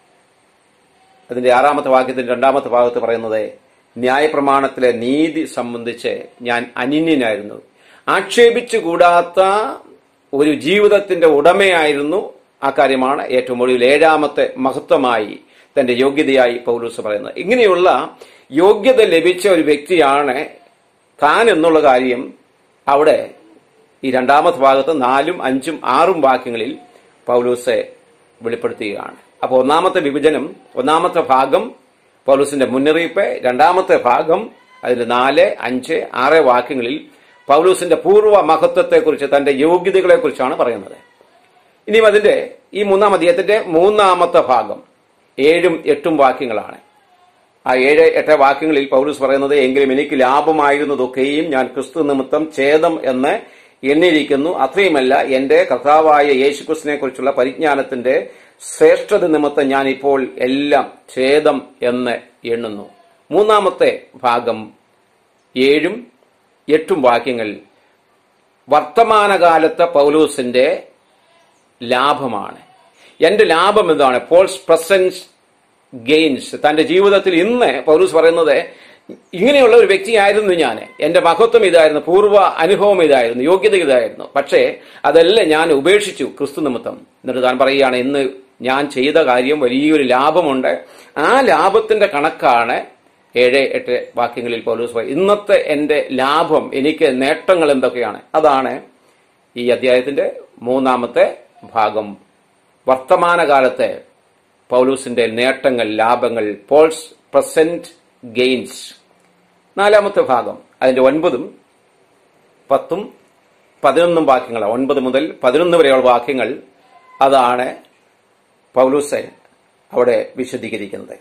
അതിന്റെ ആറാമത്തെ വാക്യത്തിന്റെ രണ്ടാമത്തെ ഭാഗത്ത് പറയുന്നത് ന്യായപ്രമാണത്തിലെ നീതി സംബന്ധിച്ച് ഞാൻ അനിന്യനായിരുന്നു ആക്ഷേപിച്ചു കൂടാത്ത ഒരു ജീവിതത്തിന്റെ ഉടമയായിരുന്നു ആ കാര്യമാണ് ഏറ്റവും ഒടുവിൽ ഏഴാമത്തെ മഹത്വമായി തന്റെ യോഗ്യതയായി പൗലൂസ് പറയുന്നത് ഇങ്ങനെയുള്ള യോഗ്യത ലഭിച്ച ഒരു വ്യക്തിയാണ് താൻ എന്നുള്ള കാര്യം അവിടെ ഈ രണ്ടാമത്തെ ഭാഗത്ത് നാലും അഞ്ചും ആറും വാക്യങ്ങളിൽ പൗലൂസ് വെളിപ്പെടുത്തുകയാണ് അപ്പോൾ ഒന്നാമത്തെ വിഭജനം ഒന്നാമത്തെ ഭാഗം പൗലൂസിന്റെ മുന്നറിയിപ്പ് രണ്ടാമത്തെ ഭാഗം അതിൽ നാല് അഞ്ച് ആറ് വാക്യങ്ങളിൽ പൗലൂസിന്റെ പൂർവ്വ മഹത്വത്തെക്കുറിച്ച് തന്റെ യോഗ്യതകളെക്കുറിച്ചാണ് പറയുന്നത് ഇനിയും അതിന്റെ ഈ മൂന്നാം അധ്യായത്തിന്റെ മൂന്നാമത്തെ ഭാഗം ഏഴും എട്ടും വാക്യങ്ങളാണ് ആ ഏഴ് എട്ട് വാക്യങ്ങളിൽ പൗലൂസ് പറയുന്നത് എങ്കിലും എനിക്ക് ലാഭമായിരുന്നതൊക്കെയും ഞാൻ ക്രിസ്തു നിമിത്തം ഛേദം എന്ന് എണ്ണിയിരിക്കുന്നു അത്രയുമല്ല എന്റെ കർത്താവായ യേശുക്രിസ്തുവിനെ കുറിച്ചുള്ള പരിജ്ഞാനത്തിന്റെ ശ്രേഷ്ഠത നിമിത്തം ഞാൻ ഇപ്പോൾ എല്ലാം ഛേദം എന്ന് എണ്ണുന്നു മൂന്നാമത്തെ ഭാഗം ഏഴും എട്ടും വാക്യങ്ങൾ വർത്തമാനകാലത്തെ പൗലൂസിന്റെ ലാഭമാണ് എന്റെ ലാഭം എന്താണ് പോൾസ് പ്രസൻസ് ഗെയിൻസ് തന്റെ ജീവിതത്തിൽ ഇന്ന് പൗലൂസ് പറയുന്നത് ഇങ്ങനെയുള്ള ഒരു വ്യക്തിയായിരുന്നു ഞാൻ എന്റെ മഹത്വം ഇതായിരുന്നു പൂർവ്വ അനുഭവം ഇതായിരുന്നു യോഗ്യത ഇതായിരുന്നു പക്ഷേ അതെല്ലാം ഞാൻ ഉപേക്ഷിച്ചു ക്രിസ്തു നിമിത്തം എന്നിട്ട് താൻ പറയുകയാണ് ഇന്ന് ഞാൻ ചെയ്ത കാര്യം വലിയൊരു ലാഭമുണ്ട് ആ ലാഭത്തിന്റെ കണക്കാണ് ഏഴ് എട്ട് വാക്യങ്ങളിൽ പൗലൂസ് പറയും ഇന്നത്തെ എന്റെ ലാഭം എനിക്ക് നേട്ടങ്ങൾ എന്തൊക്കെയാണ് അതാണ് ഈ അധ്യായത്തിന്റെ മൂന്നാമത്തെ ഭാഗം വർത്തമാനകാലത്തെ പൗലൂസിന്റെ നേട്ടങ്ങൾ ലാഭങ്ങൾ പോൾസ് പ്രസന്റ് ഗെയിൻസ് നാലാമത്തെ ഭാഗം അതിന്റെ ഒൻപതും പത്തും പതിനൊന്നും വാക്യങ്ങളാണ് ഒൻപത് മുതൽ പതിനൊന്ന് വരെയുള്ള വാക്യങ്ങൾ അതാണ് പൗലൂസ് അവിടെ വിശദീകരിക്കുന്നത്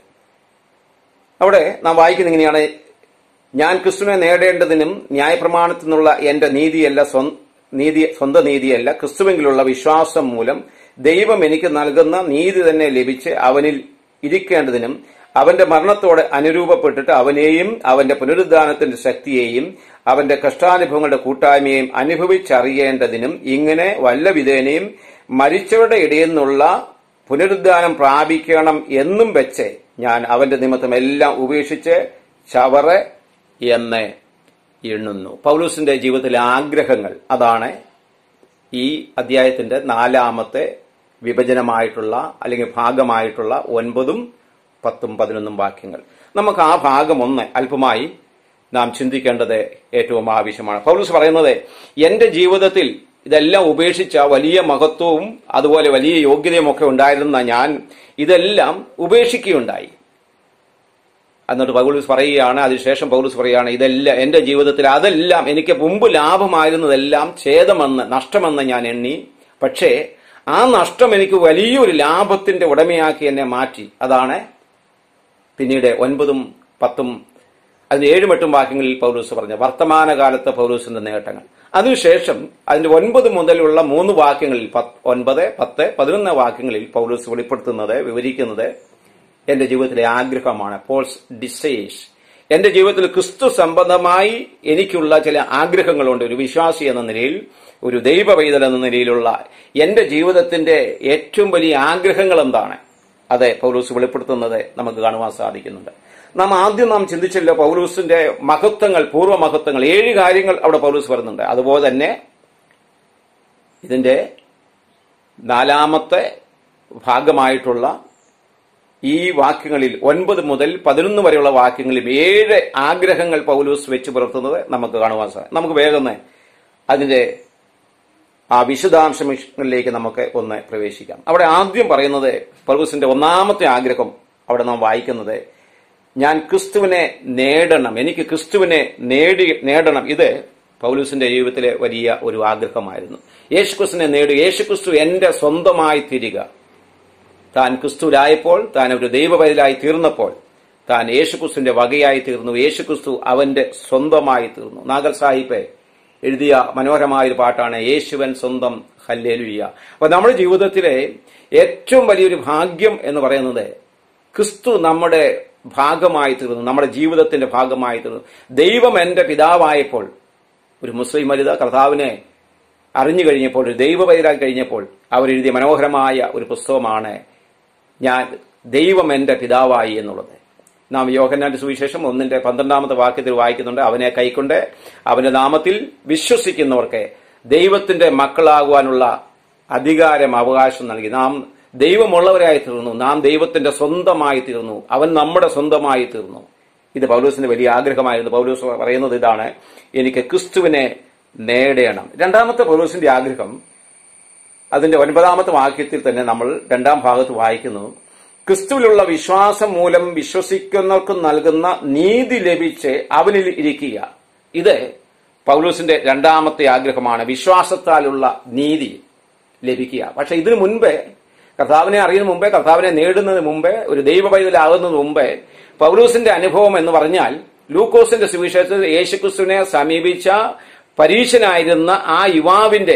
അവിടെ നാം വായിക്കുന്ന ഇങ്ങനെയാണ് ഞാൻ ക്രിസ്തുവിനെ നേടേണ്ടതിനും ന്യായപ്രമാണത്തിൽ നിന്നുള്ള എന്റെ നീതിയല്ല സ്വ- നീതി സ്വന്തം നീതിയല്ല ക്രിസ്തുവെങ്കിലുള്ള വിശ്വാസം മൂലം ദൈവം എനിക്ക് നൽകുന്ന നീതി തന്നെ ലഭിച്ച് അവനിൽ ഇരിക്കേണ്ടതിനും അവന്റെ മരണത്തോടെ അനുരൂപപ്പെട്ടിട്ട് അവനെയും അവന്റെ പുനരുദ്ധാനത്തിന്റെ ശക്തിയെയും അവന്റെ കഷ്ടാനുഭവങ്ങളുടെ കൂട്ടായ്മയെയും അനുഭവിച്ചറിയേണ്ടതിനും ഇങ്ങനെ വല്ല വിധേനയും മരിച്ചവരുടെ ഇടയിൽ നിന്നുള്ള പുനരുദ്ധാനം പ്രാപിക്കണം എന്നും വെച്ച് ഞാൻ അവന്റെ നിമിത്തം എല്ലാം ഉപേക്ഷിച്ച് ചവറ് എന്ന് എണ്ണുന്നു പൗലൂസിന്റെ ജീവിതത്തിലെ ആഗ്രഹങ്ങൾ അതാണ് ഈ അധ്യായത്തിന്റെ നാലാമത്തെ വിഭജനമായിട്ടുള്ള അല്ലെങ്കിൽ ഭാഗമായിട്ടുള്ള ഒൻപതും പത്തും പതിനൊന്നും വാക്യങ്ങൾ നമുക്ക് ആ ഭാഗം ഒന്ന് അല്പമായി നാം ചിന്തിക്കേണ്ടത് ഏറ്റവും ആവശ്യമാണ് പൗലൂസ് പറയുന്നത് എന്റെ ജീവിതത്തിൽ ഇതെല്ലാം ഉപേക്ഷിച്ച വലിയ മഹത്വവും അതുപോലെ വലിയ യോഗ്യതയും ഒക്കെ ഉണ്ടായിരുന്ന ഞാൻ ഇതെല്ലാം ഉപേക്ഷിക്കുകയുണ്ടായി എന്നിട്ട് പൗലൂസ് പറയുകയാണ് അതിനുശേഷം പൗലൂസ് പറയുകയാണ് ഇതെല്ലാം എന്റെ ജീവിതത്തിൽ അതെല്ലാം എനിക്ക് മുമ്പ് ലാഭമായിരുന്നതെല്ലാം ഛേദമെന്ന് നഷ്ടമെന്ന് ഞാൻ എണ്ണി പക്ഷേ ആ നഷ്ടം എനിക്ക് വലിയൊരു ലാഭത്തിന്റെ ഉടമയാക്കി എന്നെ മാറ്റി അതാണ് പിന്നീട് ഒൻപതും പത്തും അതിന് ഏഴും എട്ടും വാക്യങ്ങളിൽ പൗലൂസ് പറഞ്ഞ വർത്തമാനകാലത്തെ പൗലൂസിന്റെ നേട്ടങ്ങൾ അതിനുശേഷം അതിന്റെ ഒൻപത് മുതലുള്ള മൂന്ന് വാക്യങ്ങളിൽ പത്ത് ഒൻപത് പത്ത് പതിനൊന്ന് വാക്യങ്ങളിൽ പൗലൂസ് വെളിപ്പെടുത്തുന്നത് വിവരിക്കുന്നത് എന്റെ ജീവിതത്തിലെ ആഗ്രഹമാണ് പോൾസ് ഡിസൈസ് എന്റെ ജീവിതത്തിൽ ക്രിസ്തു സംബന്ധമായി എനിക്കുള്ള ചില ആഗ്രഹങ്ങളുണ്ട് ഒരു വിശ്വാസി എന്ന നിലയിൽ ഒരു ദൈവ പൈതൽ എന്ന നിലയിലുള്ള എന്റെ ജീവിതത്തിന്റെ ഏറ്റവും വലിയ ആഗ്രഹങ്ങൾ എന്താണ് അത് പൗലൂസ് വെളിപ്പെടുത്തുന്നത് നമുക്ക് കാണുവാൻ സാധിക്കുന്നുണ്ട് നാം ആദ്യം നാം ചിന്തിച്ചല്ലോ പൗലൂസിന്റെ മഹത്വങ്ങൾ പൂർവ്വ മഹത്വങ്ങൾ ഏഴ് കാര്യങ്ങൾ അവിടെ പൗലൂസ് പറയുന്നുണ്ട് അതുപോലെ തന്നെ ഇതിന്റെ നാലാമത്തെ ഭാഗമായിട്ടുള്ള ഈ വാക്യങ്ങളിൽ ഒൻപത് മുതൽ പതിനൊന്ന് വരെയുള്ള വാക്യങ്ങളിൽ ഏഴ് ആഗ്രഹങ്ങൾ പൗലൂസ് വെച്ച് പുലർത്തുന്നത് നമുക്ക് കാണുവാൻ സാധിക്കും നമുക്ക് വേഗം അതിന്റെ ആ വിശദാംശങ്ങളിലേക്ക് നമുക്ക് ഒന്ന് പ്രവേശിക്കാം അവിടെ ആദ്യം പറയുന്നത് പൗലൂസിന്റെ ഒന്നാമത്തെ ആഗ്രഹം അവിടെ നാം വായിക്കുന്നത് ഞാൻ ക്രിസ്തുവിനെ നേടണം എനിക്ക് ക്രിസ്തുവിനെ നേടി നേടണം ഇത് പൗലൂസിന്റെ ജീവിതത്തിലെ വലിയ ഒരു ആഗ്രഹമായിരുന്നു യേശുക്രിസ്തുവിനെ നേടുക യേശുക്രിസ്തു എന്റെ സ്വന്തമായി തീരുക താൻ ക്രിസ്തുവിലായപ്പോൾ താൻ ഒരു ദൈവപൈതലായി തീർന്നപ്പോൾ താൻ യേശുക്രിസ്തുവിന്റെ വകയായി തീർന്നു യേശുക്രിസ്തു അവന്റെ സ്വന്തമായി തീർന്നു നാഗൽ സാഹിബ് എഴുതിയ മനോഹരമായ ഒരു പാട്ടാണ് യേശുവൻ സ്വന്തം ഹല്ലേലുയ്യ അപ്പൊ നമ്മുടെ ജീവിതത്തിലെ ഏറ്റവും വലിയൊരു ഭാഗ്യം എന്ന് പറയുന്നത് ക്രിസ്തു നമ്മുടെ ഭാഗമായി തീർന്നു നമ്മുടെ ജീവിതത്തിന്റെ ഭാഗമായി തീർന്നു ദൈവം എന്റെ പിതാവായപ്പോൾ ഒരു മുസ്ലിം വനിത കർത്താവിനെ അറിഞ്ഞു കഴിഞ്ഞപ്പോൾ ഒരു ദൈവപൈതലായി കഴിഞ്ഞപ്പോൾ അവരെഴുതിയ മനോഹരമായ ഒരു പുസ്തകമാണ് ഞാൻ ദൈവം എന്റെ പിതാവായി എന്നുള്ളത് നാം യോഹന്നാന്റെ സുവിശേഷം ഒന്നിന്റെ പന്ത്രണ്ടാമത്തെ വാക്യത്തിൽ വായിക്കുന്നുണ്ട് അവനെ കൈക്കൊണ്ട് അവന്റെ നാമത്തിൽ വിശ്വസിക്കുന്നവർക്ക് ദൈവത്തിന്റെ മക്കളാകുവാനുള്ള അധികാരം അവകാശം നൽകി നാം ദൈവമുള്ളവരായി തീർന്നു നാം ദൈവത്തിന്റെ സ്വന്തമായി തീർന്നു അവൻ നമ്മുടെ സ്വന്തമായി തീർന്നു ഇത് പൗലൂസിന്റെ വലിയ ആഗ്രഹമായിരുന്നു പൗലൂസ് പറയുന്നത് ഇതാണ് എനിക്ക് ക്രിസ്തുവിനെ നേടണം രണ്ടാമത്തെ പൗലൂസിന്റെ ആഗ്രഹം അതിന്റെ ഒൻപതാമത്തെ വാക്യത്തിൽ തന്നെ നമ്മൾ രണ്ടാം ഭാഗത്ത് വായിക്കുന്നു ക്രിസ്തുവിലുള്ള വിശ്വാസം മൂലം വിശ്വസിക്കുന്നവർക്ക് നൽകുന്ന നീതി ലഭിച്ച് അവനിൽ ഇരിക്കുക ഇത് പൗലൂസിന്റെ രണ്ടാമത്തെ ആഗ്രഹമാണ് വിശ്വാസത്താലുള്ള നീതി ലഭിക്കുക പക്ഷെ ഇതിനു മുൻപേ കർത്താവിനെ അറിയുന്ന മുമ്പേ കർത്താവിനെ നേടുന്നതിന് മുമ്പേ ഒരു ദൈവ പൈതലാകുന്നതിന് മുമ്പേ പൗലൂസിന്റെ അനുഭവം എന്ന് പറഞ്ഞാൽ ലൂക്കോസിന്റെ സുവിശേഷത്തിൽ യേശുക്രിസ്തുവിനെ സമീപിച്ച പരീക്ഷനായിരുന്ന ആ യുവാവിന്റെ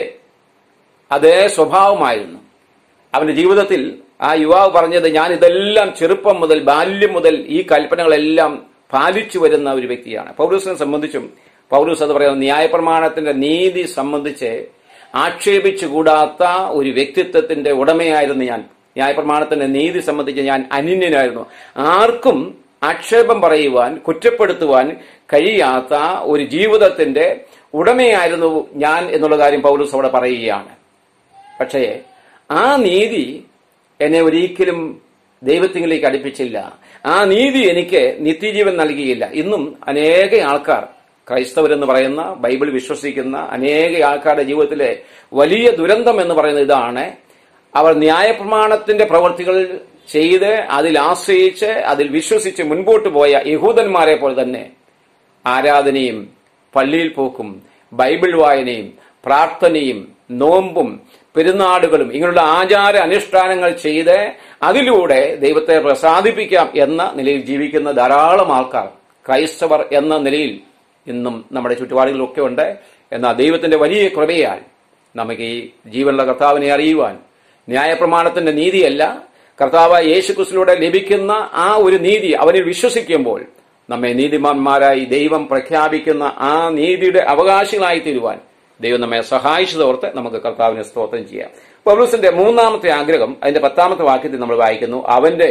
അതേ സ്വഭാവമായിരുന്നു അവന്റെ ജീവിതത്തിൽ ആ യുവാവ് പറഞ്ഞത് ഞാൻ ഇതെല്ലാം ചെറുപ്പം മുതൽ ബാല്യം മുതൽ ഈ കൽപ്പനകളെല്ലാം പാലിച്ചു വരുന്ന ഒരു വ്യക്തിയാണ് പൗലൂസിനെ സംബന്ധിച്ചും പൗലൂസ് അത് പറയുന്നത് ന്യായപ്രമാണത്തിന്റെ നീതി സംബന്ധിച്ച് ആക്ഷേപിച്ചുകൂടാത്ത ഒരു വ്യക്തിത്വത്തിന്റെ ഉടമയായിരുന്നു ഞാൻ ന്യായപ്രമാണത്തിന്റെ നീതി സംബന്ധിച്ച് ഞാൻ അനിന്യനായിരുന്നു ആർക്കും ആക്ഷേപം പറയുവാൻ കുറ്റപ്പെടുത്തുവാൻ കഴിയാത്ത ഒരു ജീവിതത്തിന്റെ ഉടമയായിരുന്നു ഞാൻ എന്നുള്ള കാര്യം പൗലൂസ് അവിടെ പറയുകയാണ് പക്ഷേ ആ നീതി എന്നെ ഒരിക്കലും ദൈവത്തിങ്കിലേക്ക് അടുപ്പിച്ചില്ല ആ നീതി എനിക്ക് നിത്യജീവൻ നൽകിയില്ല ഇന്നും അനേക ആൾക്കാർ ക്രൈസ്തവരെന്ന് പറയുന്ന ബൈബിൾ വിശ്വസിക്കുന്ന അനേക ആൾക്കാരുടെ ജീവിതത്തിലെ വലിയ ദുരന്തം എന്ന് പറയുന്നത് ഇതാണ് അവർ ന്യായപ്രമാണത്തിന്റെ പ്രവർത്തികൾ ചെയ്ത് അതിൽ ആശ്രയിച്ച് അതിൽ വിശ്വസിച്ച് മുൻപോട്ട് പോയ യഹൂദന്മാരെ പോലെ തന്നെ ആരാധനയും പള്ളിയിൽ പോക്കും ബൈബിൾ വായനയും പ്രാർത്ഥനയും നോമ്പും പെരുന്നാടുകളും ഇങ്ങനെയുള്ള ആചാര അനുഷ്ഠാനങ്ങൾ ചെയ്ത് അതിലൂടെ ദൈവത്തെ പ്രസാദിപ്പിക്കാം എന്ന നിലയിൽ ജീവിക്കുന്ന ധാരാളം ആൾക്കാർ ക്രൈസ്തവർ എന്ന നിലയിൽ ഇന്നും നമ്മുടെ ചുറ്റുപാടുകളിലൊക്കെ ഉണ്ട് എന്നാൽ ദൈവത്തിന്റെ വലിയ കൃപയാൽ നമുക്ക് ഈ ജീവനുള്ള കർത്താവിനെ അറിയുവാൻ ന്യായപ്രമാണത്തിന്റെ നീതിയല്ല കർത്താവ് യേശുക്രിസ്തുലൂടെ ലഭിക്കുന്ന ആ ഒരു നീതി അവനിൽ വിശ്വസിക്കുമ്പോൾ നമ്മെ നീതിമാന്മാരായി ദൈവം പ്രഖ്യാപിക്കുന്ന ആ നീതിയുടെ അവകാശികളായി തീരുവാൻ ദൈവം നമ്മെ സഹായിച്ചതോർത്ത് നമുക്ക് കർത്താവിനെ സ്തോത്രം ചെയ്യാം പൗലൂസിന്റെ മൂന്നാമത്തെ ആഗ്രഹം അതിന്റെ പത്താമത്തെ വാക്യത്തിൽ നമ്മൾ വായിക്കുന്നു അവന്റെ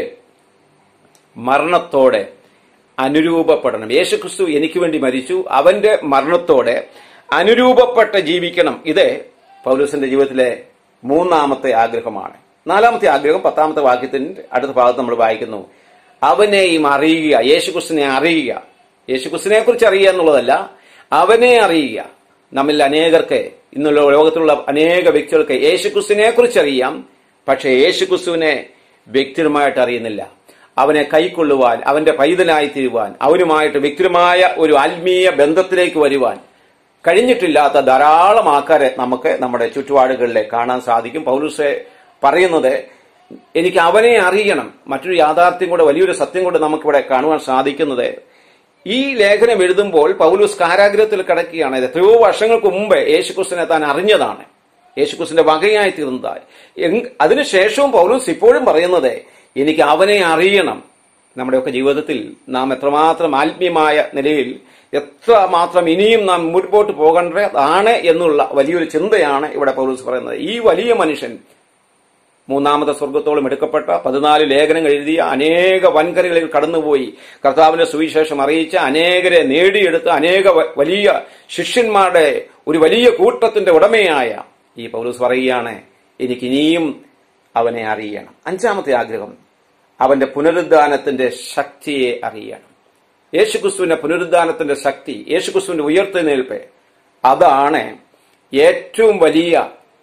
മരണത്തോടെ അനുരൂപപ്പെടണം യേശുക്രിസ്തു എനിക്ക് വേണ്ടി മരിച്ചു അവന്റെ മരണത്തോടെ അനുരൂപപ്പെട്ട് ജീവിക്കണം ഇത് പൗലൂസിന്റെ ജീവിതത്തിലെ മൂന്നാമത്തെ ആഗ്രഹമാണ് നാലാമത്തെ ആഗ്രഹം പത്താമത്തെ വാക്യത്തിന്റെ അടുത്ത ഭാഗത്ത് നമ്മൾ വായിക്കുന്നു അവനെയും അറിയുക യേശുക്രിസ്തുവിനെ അറിയുക യേശുക്രിസ്തുവിനെ കുറിച്ച് അറിയുക എന്നുള്ളതല്ല അവനെ അറിയുക നമ്മിൽ അനേകർക്ക് ഇന്നുള്ള ലോകത്തിലുള്ള അനേക വ്യക്തികൾക്ക് യേശുക്രിസ്തുവിനെ കുറിച്ച് അറിയാം പക്ഷേ യേശുക്രിസ്തുവിനെ വ്യക്തിപരമായിട്ട് അറിയുന്നില്ല അവനെ കൈക്കൊള്ളുവാൻ അവന്റെ പൈതലായി തീരുവാൻ അവനുമായിട്ട് വ്യക്തിപരമായ ഒരു ആത്മീയ ബന്ധത്തിലേക്ക് വരുവാൻ കഴിഞ്ഞിട്ടില്ലാത്ത ധാരാളം ആൾക്കാരെ നമുക്ക് നമ്മുടെ ചുറ്റുപാടുകളിലെ കാണാൻ സാധിക്കും പൗലൂസെ പറയുന്നത് എനിക്ക് അവനെ അറിയണം മറ്റൊരു യാഥാർത്ഥ്യം കൂടെ വലിയൊരു സത്യം കൊണ്ട് നമുക്കിവിടെ കാണുവാൻ സാധിക്കുന്നത് ഈ ലേഖനം എഴുതുമ്പോൾ പൗലൂസ് കാരാഗ്രഹത്തിൽ കിടക്കുകയാണ് ഇത് എത്രയോ വർഷങ്ങൾക്ക് മുമ്പ് യേശുക്രിസ്തുവിനെ താൻ അറിഞ്ഞതാണ് യേശുക്രിസ്തുവിന്റെ വകയായി തീർന്നതായി എങ്- അതിനുശേഷവും പൗലൂസ് ഇപ്പോഴും പറയുന്നത് എനിക്ക് അവനെ അറിയണം നമ്മുടെയൊക്കെ ജീവിതത്തിൽ നാം എത്രമാത്രം ആത്മീയമായ നിലയിൽ എത്രമാത്രം ഇനിയും നാം മുൻപോട്ട് പോകേണ്ടതാണ് എന്നുള്ള വലിയൊരു ചിന്തയാണ് ഇവിടെ പൗലൂസ് പറയുന്നത് ഈ വലിയ മനുഷ്യൻ മൂന്നാമത്തെ സ്വർഗത്തോളം എടുക്കപ്പെട്ട പതിനാല് ലേഖനങ്ങൾ എഴുതിയ അനേക വൻകരകളിൽ കടന്നുപോയി കർത്താവിന്റെ സുവിശേഷം അറിയിച്ച അനേകരെ നേടിയെടുത്ത അനേക വ- വലിയ ശിഷ്യന്മാരുടെ ഒരു വലിയ കൂട്ടത്തിന്റെ ഉടമയായ ഈ പൗലൂസ് പറയുകയാണ് എനിക്ക് ഇനിയും അവനെ അറിയണം അഞ്ചാമത്തെ ആഗ്രഹം അവന്റെ പുനരുദ്ധാനത്തിന്റെ ശക്തിയെ അറിയണം യേശുക്രിസ്തുവിന്റെ പുനരുദ്ധാനത്തിന്റെ ശക്തി യേശുക്രിസ്തുവിന്റെ ഉയർത്തെഴുന്നേൽപ്പ് അതാണ് ഏറ്റവും വലിയ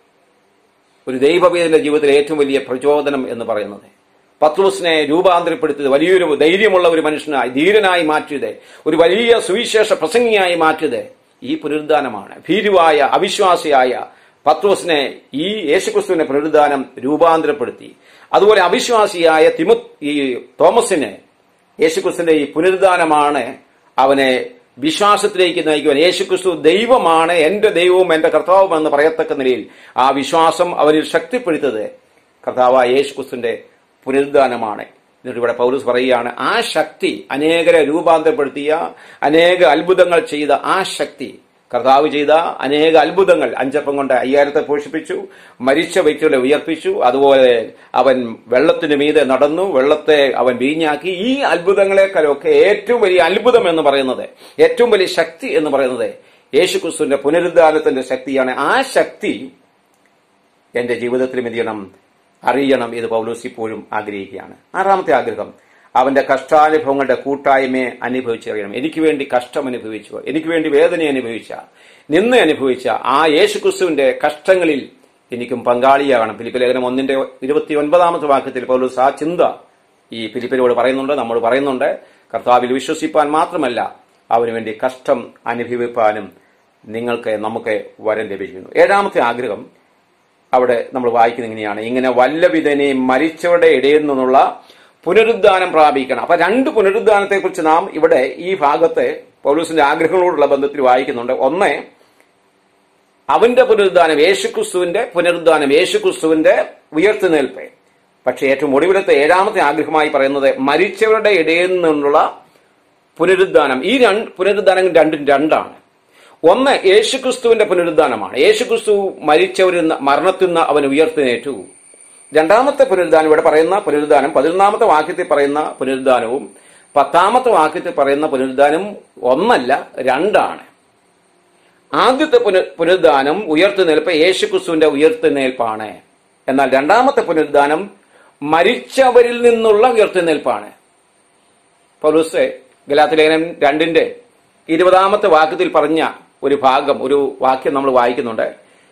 ഒരു ദൈവവേദന്റെ ജീവിതത്തിലെ ഏറ്റവും വലിയ പ്രചോദനം എന്ന് പറയുന്നത് പത്രോസിനെ രൂപാന്തരപ്പെടുത്തിയത് വലിയൊരു ധൈര്യമുള്ള ഒരു മനുഷ്യനായി ധീരനായി മാറ്റിയത് ഒരു വലിയ സുവിശേഷ പ്രസംഗിയായി മാറ്റിയത് ഈ പുനരുദ്ധാനമാണ് ഭീരുവായ അവിശ്വാസിയായ പത്രോസിനെ ഈ യേശുക്രിസ്തുവിന്റെ പുനരുദ്ധാനം രൂപാന്തരപ്പെടുത്തി അതുപോലെ അവിശ്വാസിയായ തിമു ഈ തോമസിനെ യേശുക്രിസ്തുവിന്റെ ഈ പുനരുദ്ധാനമാണ് അവനെ വിശ്വാസത്തിലേക്ക് നയിക്കുവാൻ യേശുക്രിസ്തു ദൈവമാണ് എന്റെ ദൈവവും എന്റെ കർത്താവും എന്ന് പറയത്തക്ക നിലയിൽ ആ വിശ്വാസം അവനിൽ ശക്തിപ്പെടുത്തത് കർത്താവായ യേശുക്രിസ്തുവിന്റെ പുനരുദ്ധാനമാണ് എന്നിട്ട് ഇവിടെ പൗലൂസ് പറയുകയാണ് ആ ശക്തി അനേകരെ രൂപാന്തരപ്പെടുത്തിയ അനേക അത്ഭുതങ്ങൾ ചെയ്ത ആ ശക്തി കർത്താവ് ചെയ്ത അനേക അത്ഭുതങ്ങൾ അഞ്ചപ്പം കൊണ്ട് അയ്യായിരത്തെ പോഷിപ്പിച്ചു മരിച്ച വ്യക്തികളെ ഉയർപ്പിച്ചു അതുപോലെ അവൻ വെള്ളത്തിന് മീതെ നടന്നു വെള്ളത്തെ അവൻ വീഞ്ഞാക്കി ഈ അത്ഭുതങ്ങളെക്കാളൊക്കെ ഏറ്റവും വലിയ അത്ഭുതം എന്ന് പറയുന്നത് ഏറ്റവും വലിയ ശക്തി എന്ന് പറയുന്നത് യേശുക്രിസ്തുവിന്റെ പുനരുദ്ധാനത്തിന്റെ ശക്തിയാണ് ആ ശക്തി എന്റെ ജീവിതത്തിലും എന്ത് ചെയ്യണം അറിയണം ഇത് പൗലോസ് ഇപ്പോഴും ആഗ്രഹിക്കുകയാണ് ആറാമത്തെ ആഗ്രഹം അവന്റെ കഷ്ടാനുഭവങ്ങളുടെ കൂട്ടായ്മയെ അനുഭവിച്ചറിയണം എനിക്ക് വേണ്ടി കഷ്ടം അനുഭവിച്ചു എനിക്ക് വേണ്ടി വേദന അനുഭവിച്ച നിന്ന് അനുഭവിച്ച ആ യേശുക്രിസ്തുവിന്റെ കഷ്ടങ്ങളിൽ എനിക്കും പങ്കാളിയാകണം ഫിലിപ്പ് ലേഖനം ഒന്നിന്റെ ഇരുപത്തി ഒൻപതാമത്തെ വാക്യത്തിൽ പൗലോസ് ആ ചിന്ത ഈ ഫിലിപ്പിനോട് പറയുന്നുണ്ട് നമ്മൾ പറയുന്നുണ്ട് കർത്താവിൽ വിശ്വസിപ്പാൻ മാത്രമല്ല അവന് വേണ്ടി കഷ്ടം അനുഭവിപ്പാനും നിങ്ങൾക്ക് നമുക്ക് വരം ലഭിക്കുന്നു ഏഴാമത്തെ ആഗ്രഹം അവിടെ നമ്മൾ വായിക്കുന്നത് ഇങ്ങനെയാണ് ഇങ്ങനെ വല്ലവിധനെ മരിച്ചവരുടെ ഇടയിൽ നിന്നുള്ള പുനരുദ്ധാനം പ്രാപിക്കണം അപ്പൊ രണ്ട് പുനരുദ്ധാനത്തെ കുറിച്ച് നാം ഇവിടെ ഈ ഭാഗത്ത് പൗലൂസിന്റെ ആഗ്രഹങ്ങളോടുള്ള ബന്ധത്തിൽ വായിക്കുന്നുണ്ട് ഒന്ന് അവന്റെ പുനരുദ്ധാനം യേശുക്രിസ്തുവിന്റെ പുനരുദ്ധാനം യേശുക്രിസ്തുവിന്റെ ഉയർത്തുനിൽപ്പ് പക്ഷേ ഏറ്റവും ഒടുവിലത്തെ ഏഴാമത്തെ ആഗ്രഹമായി പറയുന്നത് മരിച്ചവരുടെ ഇടയിൽ നിന്നുള്ള പുനരുദ്ധാനം ഈ രണ്ട് പുനരുദ്ധാനങ്ങൾ രണ്ടും രണ്ടാണ് ഒന്ന് യേശുക്രിസ്തുവിന്റെ പുനരുദ്ധാനമാണ് യേശുക്രിസ്തു മരിച്ചവരിൽ നിന്ന് മരണത്തിൽ നിന്ന് അവൻ ഉയർത്തിനേറ്റു രണ്ടാമത്തെ പുനരുദ്ധാനം ഇവിടെ പറയുന്ന പുനരുദ്ധാനം പതിനൊന്നാമത്തെ വാക്യത്തിൽ പറയുന്ന പുനരുദ്ധാനവും പത്താമത്തെ വാക്യത്തിൽ പറയുന്ന പുനരുദ്ധാനം ഒന്നല്ല രണ്ടാണ് ആദ്യത്തെ പുന പുനരുദ്ധാനം ഉയർത്തുനിൽപ്പ് യേശുക്രിസ്തുവിന്റെ ഉയർത്തുനിൽപ്പാണ് എന്നാൽ രണ്ടാമത്തെ പുനരുദ്ധാനം മരിച്ചവരിൽ നിന്നുള്ള ഉയർത്തുനിൽപ്പാണ് പൗലൂസ് ഗലാത്തിലേഖനം രണ്ടിന്റെ ഇരുപതാമത്തെ വാക്യത്തിൽ പറഞ്ഞ ഒരു ഭാഗം ഒരു വാക്യം നമ്മൾ വായിക്കുന്നുണ്ട്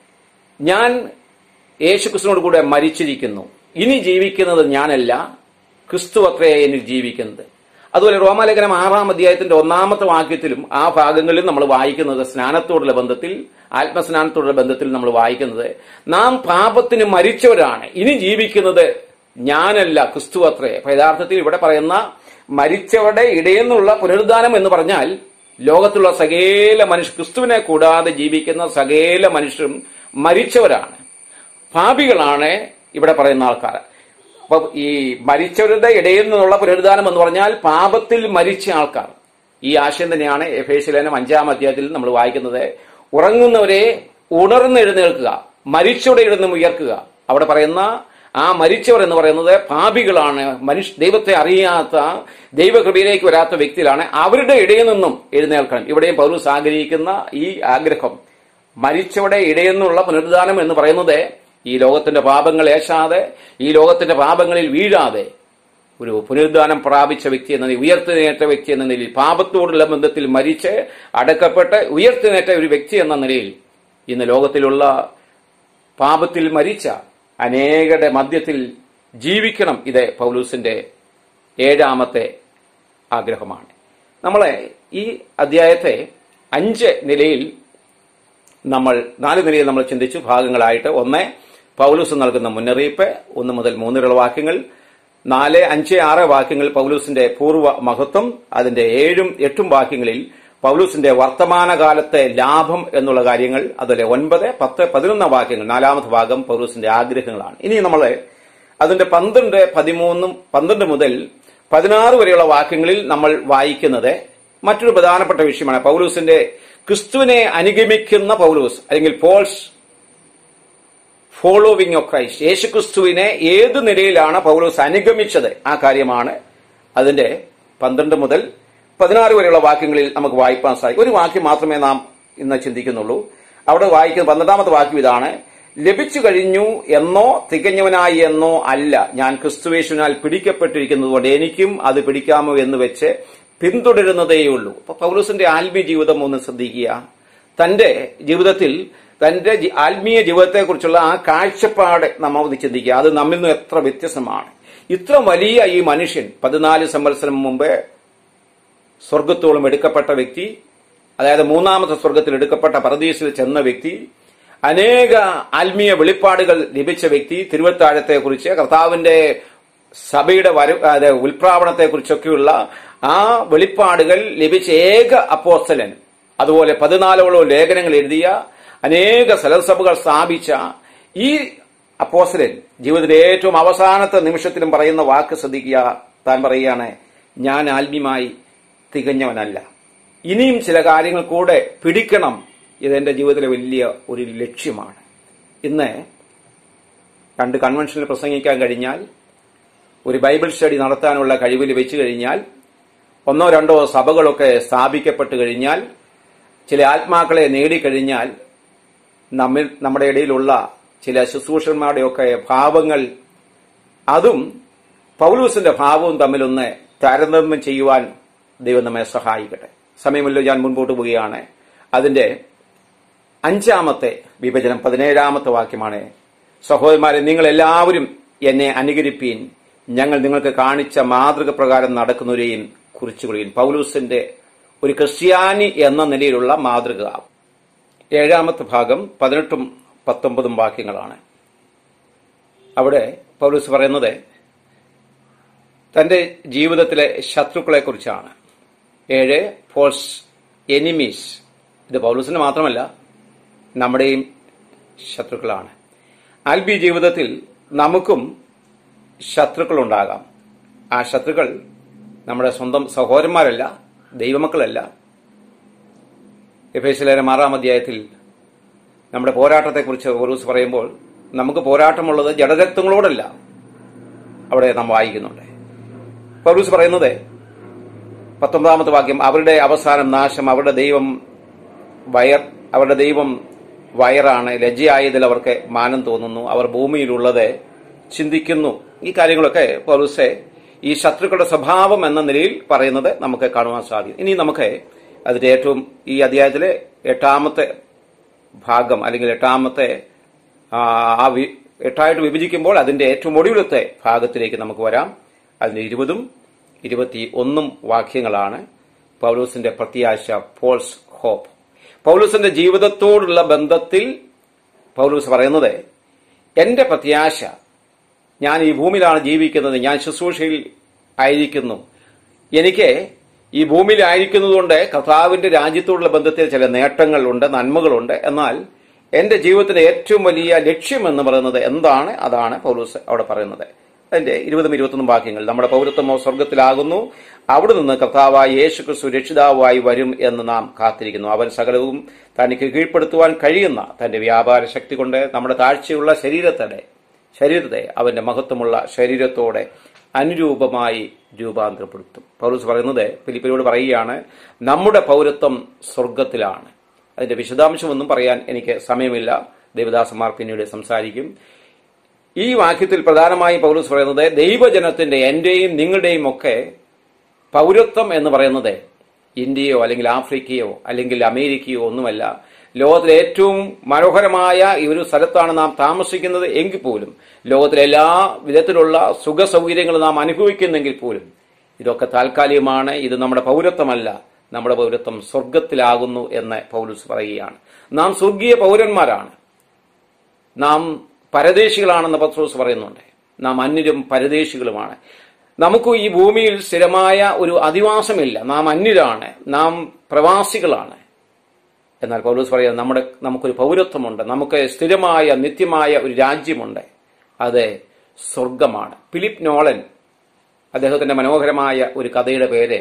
ഞാൻ യേശുക്രിസ്തുവിനോട് കൂടെ മരിച്ചിരിക്കുന്നു ഇനി ജീവിക്കുന്നത് ഞാനല്ല ക്രിസ്തു അത്രേ എന്നിൽ ജീവിക്കുന്നത് അതുപോലെ റോമാലേഖനം ആറാം അധ്യായത്തിന്റെ ഒന്നാമത്തെ വാക്യത്തിലും ആ ഭാഗങ്ങളിൽ നമ്മൾ വായിക്കുന്നത് സ്നാനത്തോടുള്ള ബന്ധത്തിൽ ആത്മസ്നാനത്തോടുള്ള ബന്ധത്തിൽ നമ്മൾ വായിക്കുന്നത് നാം പാപത്തിന് മരിച്ചവരാണ് ഇനി ജീവിക്കുന്നത് ഞാനല്ല ക്രിസ്തു അത്രേ അപ്പൊ യഥാർത്ഥത്തിൽ ഇവിടെ പറയുന്ന മരിച്ചവരുടെ ഇടയിൽ നിന്നുള്ള പുനരുദ്ധാനം എന്ന് പറഞ്ഞാൽ ലോകത്തുള്ള സകേല മനുഷ്യ ക്രിസ്തുവിനെ കൂടാതെ ജീവിക്കുന്ന സകേല മനുഷ്യരും മരിച്ചവരാണ് പാപികളാണ് ഇവിടെ പറയുന്ന ആൾക്കാർ അപ്പൊ ഈ മരിച്ചവരുടെ ഇടയിൽ നിന്നുള്ള പുനരുദ്ധാനം എന്ന് പറഞ്ഞാൽ പാപത്തിൽ മരിച്ച ആൾക്കാർ ഈ ആശയം തന്നെയാണ് എഫേശിലേനം അഞ്ചാം അധ്യായത്തിൽ നമ്മൾ വായിക്കുന്നത് ഉറങ്ങുന്നവരെ ഉണർന്നെഴുന്നേൽക്കുക മരിച്ചവരുടെ ഇടയിൽ നിന്നും ഉയർക്കുക അവിടെ പറയുന്ന ആ മരിച്ചവർ എന്ന് പറയുന്നത് പാപികളാണ് മനുഷ്യ ദൈവത്തെ അറിയാത്ത ദൈവകൃപയിലേക്ക് വരാത്ത വ്യക്തികളാണ് അവരുടെ ഇടയിൽ നിന്നും എഴുന്നേൽക്കണം ഇവിടെയും പൗരൂസ് ആഗ്രഹിക്കുന്ന ഈ ആഗ്രഹം മരിച്ചവരുടെ ഇടയിൽ നിന്നുള്ള പുനരുദ്ധാനം എന്ന് പറയുന്നത് ഈ ലോകത്തിന്റെ പാപങ്ങൾ ഏശാതെ ഈ ലോകത്തിന്റെ പാപങ്ങളിൽ വീഴാതെ ഒരു പുനരുദ്ധാനം പ്രാപിച്ച വ്യക്തി എന്ന നിലയിൽ ഉയർത്തുനേറ്റ വ്യക്തി എന്ന നിലയിൽ പാപത്തോടുള്ള ബന്ധത്തിൽ മരിച്ച് അടക്കപ്പെട്ട് ഉയർത്തുനേറ്റ ഒരു വ്യക്തി എന്ന നിലയിൽ ഇന്ന് ലോകത്തിലുള്ള പാപത്തിൽ മരിച്ച അനേകരുടെ മധ്യത്തിൽ ജീവിക്കണം ഇത് പൗലൂസിന്റെ ഏഴാമത്തെ ആഗ്രഹമാണ് നമ്മളെ ഈ അധ്യായത്തെ അഞ്ച് നിലയിൽ നമ്മൾ നാല് നിലയിൽ നമ്മൾ ചിന്തിച്ചു ഭാഗങ്ങളായിട്ട് ഒന്ന് പൗലൂസ് നൽകുന്ന മുന്നറിയിപ്പ് ഒന്ന് മുതൽ മൂന്നിലുള്ള വാക്യങ്ങൾ നാല് അഞ്ച് ആറ് വാക്യങ്ങൾ പൗലൂസിന്റെ പൂർവ്വ മഹത്വം അതിന്റെ ഏഴും എട്ടും വാക്യങ്ങളിൽ പൗലൂസിന്റെ വർത്തമാനകാലത്തെ ലാഭം എന്നുള്ള കാര്യങ്ങൾ അതുപോലെ ഒൻപത് പത്ത് പതിനൊന്ന് വാക്യങ്ങൾ നാലാമത്തെ ഭാഗം പൗലൂസിന്റെ ആഗ്രഹങ്ങളാണ് ഇനി നമ്മൾ അതിന്റെ പന്ത്രണ്ട് പതിമൂന്നും പന്ത്രണ്ട് മുതൽ പതിനാറ് വരെയുള്ള വാക്യങ്ങളിൽ നമ്മൾ വായിക്കുന്നത് മറ്റൊരു പ്രധാനപ്പെട്ട വിഷയമാണ് പൗലൂസിന്റെ ക്രിസ്തുവിനെ അനുഗമിക്കുന്ന പൗലൂസ് അല്ലെങ്കിൽ പോൾസ് ഫോളോവിംഗ് ഓഫ് ക്രൈസ്റ്റ് യേശുക്രിസ്തുവിനെ ഏത് നിലയിലാണ് പൗലോസ് അനുഗമിച്ചത് ആ കാര്യമാണ് അതിന്റെ പന്ത്രണ്ട് മുതൽ പതിനാറ് വരെയുള്ള വാക്യങ്ങളിൽ നമുക്ക് വായിപ്പാൻ സാധിക്കും ഒരു വാക്യം മാത്രമേ നാം ഇന്ന് ചിന്തിക്കുന്നുള്ളൂ അവിടെ വായിക്കുന്ന പന്ത്രണ്ടാമത്തെ വാക്യം ഇതാണ് ലഭിച്ചു കഴിഞ്ഞു എന്നോ തികഞ്ഞവനായി എന്നോ അല്ല ഞാൻ ക്രിസ്തുവേശുവിനാൽ പിടിക്കപ്പെട്ടിരിക്കുന്നതുകൊണ്ട് എനിക്കും അത് പിടിക്കാമോ എന്ന് വെച്ച് പിന്തുടരുന്നതേയുള്ളൂ അപ്പൊ പൗലോസിന്റെ ആത്മീയ ജീവിതം ഒന്ന് ശ്രദ്ധിക്കുക തന്റെ ജീവിതത്തിൽ തന്റെ ജി- ആത്മീയ ജീവിതത്തെക്കുറിച്ചുള്ള ആ കാഴ്ചപ്പാട് നമ്മൾ ഒന്ന് ചിന്തിക്കുക അത് നമ്മിൽ നിന്ന് എത്ര വ്യത്യസ്തമാണ് ഇത്ര വലിയ ഈ മനുഷ്യൻ പതിനാല് സംവത്സരം മുമ്പ് സ്വർഗത്തോളം എടുക്കപ്പെട്ട വ്യക്തി അതായത് മൂന്നാമത്തെ സ്വർഗത്തിൽ എടുക്കപ്പെട്ട പരദീസിൽ ചെന്ന വ്യക്തി അനേക ആത്മീയ വെളിപ്പാടുകൾ ലഭിച്ച വ്യക്തി തിരുവത്താഴത്തെ കുറിച്ച് കർത്താവിന്റെ സഭയുടെ വര അതായത് ഉൽപ്രാവണത്തെ കുറിച്ചൊക്കെയുള്ള ആ വെളിപ്പാടുകൾ ലഭിച്ച ഏക അപ്പോസ്തലൻ അതുപോലെ പതിനാലോളം ലേഖനങ്ങൾ എഴുതിയ അനേക സലസഭകൾ സ്ഥാപിച്ച ഈ അപ്പോസ്തലൻ ജീവിതത്തിലെ ഏറ്റവും അവസാനത്തെ നിമിഷത്തിലും പറയുന്ന വാക്ക് ശ്രദ്ധിക്കുക താൻ പറയുകയാണ് ഞാൻ ആത്മീയമായി തികഞ്ഞവനല്ല ഇനിയും ചില കാര്യങ്ങൾ കൂടെ പിടിക്കണം ഇതെന്റെ ജീവിതത്തിലെ വലിയ ഒരു ലക്ഷ്യമാണ് ഇന്ന് രണ്ട് കൺവെൻഷനിൽ പ്രസംഗിക്കാൻ കഴിഞ്ഞാൽ ഒരു ബൈബിൾ സ്റ്റഡി നടത്താനുള്ള കഴിവിൽ വെച്ച് കഴിഞ്ഞാൽ ഒന്നോ രണ്ടോ സഭകളൊക്കെ സ്ഥാപിക്കപ്പെട്ട് കഴിഞ്ഞാൽ ചില ആത്മാക്കളെ നേടിക്കഴിഞ്ഞാൽ നമ്മിൽ നമ്മുടെ ഇടയിലുള്ള ചില ശുശ്രൂഷന്മാരുടെയൊക്കെ ഭാവങ്ങൾ അതും പൗലൂസിന്റെ ഭാവവും തമ്മിലൊന്ന് താരതമ്യം ചെയ്യുവാൻ ദൈവം നമ്മെ സഹായിക്കട്ടെ സമയമില്ല ഞാൻ മുൻപോട്ട് പോവുകയാണ് അതിന്റെ അഞ്ചാമത്തെ വിഭജനം പതിനേഴാമത്തെ വാക്യമാണ് സഹോദരന്മാരെ നിങ്ങൾ എല്ലാവരും എന്നെ അനുകരിപ്പീൻ ഞങ്ങൾ നിങ്ങൾക്ക് കാണിച്ച മാതൃക പ്രകാരം നടക്കുന്നവരെയും കുറിച്ചുകൊള്ളുകയും പൗലൂസിന്റെ ഒരു ക്രിസ്ത്യാനി എന്ന നിലയിലുള്ള മാതൃക ഏഴാമത്തെ ഭാഗം പതിനെട്ടും പത്തൊമ്പതും വാക്യങ്ങളാണ് അവിടെ പൗലൂസ് പറയുന്നത് തന്റെ ജീവിതത്തിലെ ശത്രുക്കളെ കുറിച്ചാണ് ഏഴ് ഫോൾസ് എനിമീസ് ഇത് പൗലൂസിന് മാത്രമല്ല നമ്മുടെയും ശത്രുക്കളാണ് ആൽബി ജീവിതത്തിൽ നമുക്കും ശത്രുക്കളുണ്ടാകാം ആ ശത്രുക്കൾ നമ്മുടെ സ്വന്തം സഹോദരന്മാരല്ല ദൈവമക്കളല്ല എഫേസിലേറെ ആറാം അധ്യായത്തിൽ നമ്മുടെ പോരാട്ടത്തെക്കുറിച്ച് ഓരൂസ് പറയുമ്പോൾ നമുക്ക് പോരാട്ടമുള്ളത് ജഡരക്തങ്ങളോടല്ല അവിടെ നാം വായിക്കുന്നുണ്ട് പൗലൂസ് പറയുന്നത് പത്തൊമ്പതാമത്തെ വാക്യം അവരുടെ അവസാനം നാശം അവരുടെ ദൈവം വയർ അവരുടെ ദൈവം വയറാണ് ലജ്ജയായതിൽ അവർക്ക് മാനം തോന്നുന്നു അവർ ഭൂമിയിലുള്ളത് ചിന്തിക്കുന്നു ഈ കാര്യങ്ങളൊക്കെ പൗലൂസെ ഈ ശത്രുക്കളുടെ സ്വഭാവം എന്ന നിലയിൽ പറയുന്നത് നമുക്ക് കാണുവാൻ സാധിക്കും ഇനി നമുക്ക് അതിന്റെ ഏറ്റവും ഈ അധ്യായത്തിലെ എട്ടാമത്തെ ഭാഗം അല്ലെങ്കിൽ എട്ടാമത്തെ ആ ആ വി- എട്ടായിട്ട് വിഭജിക്കുമ്പോൾ അതിന്റെ ഏറ്റവും ഒടുവിലത്തെ ഭാഗത്തിലേക്ക് നമുക്ക് വരാം അതിന്റെ ഇരുപതും ഇരുപത്തി ഒന്നും വാക്യങ്ങളാണ് പൗലൂസിന്റെ പ്രത്യാശ പോൾസ് ഹോപ്പ് പൗലൂസിന്റെ ജീവിതത്തോടുള്ള ബന്ധത്തിൽ പൗലൂസ് പറയുന്നത് എന്റെ പ്രത്യാശ ഞാൻ ഈ ഭൂമിയിലാണ് ജീവിക്കുന്നത് ഞാൻ ശുശ്രൂഷയിൽ ആയിരിക്കുന്നു എനിക്ക് ഈ ഭൂമിയിൽ ആയിരിക്കുന്നതുകൊണ്ട് കർത്താവിന്റെ രാജ്യത്തോടുള്ള ബന്ധത്തിൽ ചില നേട്ടങ്ങളുണ്ട് നന്മകളുണ്ട് എന്നാൽ എന്റെ ജീവിതത്തിന്റെ ഏറ്റവും വലിയ ലക്ഷ്യം എന്ന് പറയുന്നത് എന്താണ് അതാണ് പൗലൂസ് അവിടെ പറയുന്നത് അതിന്റെ ഇരുപതും ഇരുപത്തൊന്നും വാക്യങ്ങൾ നമ്മുടെ പൗരത്വമോ സ്വർഗത്തിലാകുന്നു അവിടെ നിന്ന് കർത്താവായ യേശു ക്രിസ്തു രക്ഷിതാവായി വരും എന്ന് നാം കാത്തിരിക്കുന്നു അവൻ സകലവും തനിക്ക് കീഴ്പ്പെടുത്തുവാൻ കഴിയുന്ന തന്റെ വ്യാപാര ശക്തി കൊണ്ട് നമ്മുടെ താഴ്ചയുള്ള ശരീരത്തെ ശരീരത്തെ അവന്റെ മഹത്വമുള്ള ശരീരത്തോടെ അനുരൂപമായി രൂപാന്തരപ്പെടുത്തും പൗലൂസ് പറയുന്നത് ഫിലിപ്പിനോട് പറയുകയാണ് നമ്മുടെ പൗരത്വം സ്വർഗത്തിലാണ് അതിന്റെ വിശദാംശമൊന്നും പറയാൻ എനിക്ക് സമയമില്ല ദേവദാസന്മാർ പിന്നീട് സംസാരിക്കും ഈ വാക്യത്തിൽ പ്രധാനമായും പൗലൂസ് പറയുന്നത് ദൈവജനത്തിന്റെ എന്റെയും നിങ്ങളുടെയും ഒക്കെ പൗരത്വം എന്ന് പറയുന്നത് ഇന്ത്യയോ അല്ലെങ്കിൽ ആഫ്രിക്കയോ അല്ലെങ്കിൽ അമേരിക്കയോ ഒന്നുമല്ല ലോകത്തിലെ ഏറ്റവും മനോഹരമായ ഈ ഒരു സ്ഥലത്താണ് നാം താമസിക്കുന്നത് എങ്കിൽ പോലും ലോകത്തിലെ എല്ലാ വിധത്തിലുള്ള സുഖ സൗകര്യങ്ങളും നാം അനുഭവിക്കുന്നെങ്കിൽ പോലും ഇതൊക്കെ താൽക്കാലികമാണ് ഇത് നമ്മുടെ പൗരത്വമല്ല നമ്മുടെ പൗരത്വം സ്വർഗത്തിലാകുന്നു എന്ന് പൗലൂസ് പറയുകയാണ് നാം സ്വർഗീയ പൗരന്മാരാണ് നാം പരദേശികളാണെന്ന് പത്രോസ് പറയുന്നുണ്ട് നാം അന്യരും പരദേശികളുമാണ് നമുക്ക് ഈ ഭൂമിയിൽ സ്ഥിരമായ ഒരു അധിവാസമില്ല നാം അന്യരാണ് നാം പ്രവാസികളാണ് എന്നാൽ പൗലൂസ് പറയാം നമ്മുടെ നമുക്കൊരു പൗരത്വമുണ്ട് നമുക്ക് സ്ഥിരമായ നിത്യമായ ഒരു രാജ്യമുണ്ട് അത് സ്വർഗമാണ് ഫിലിപ്പ് നോളൻ അദ്ദേഹത്തിന്റെ മനോഹരമായ ഒരു കഥയുടെ പേര്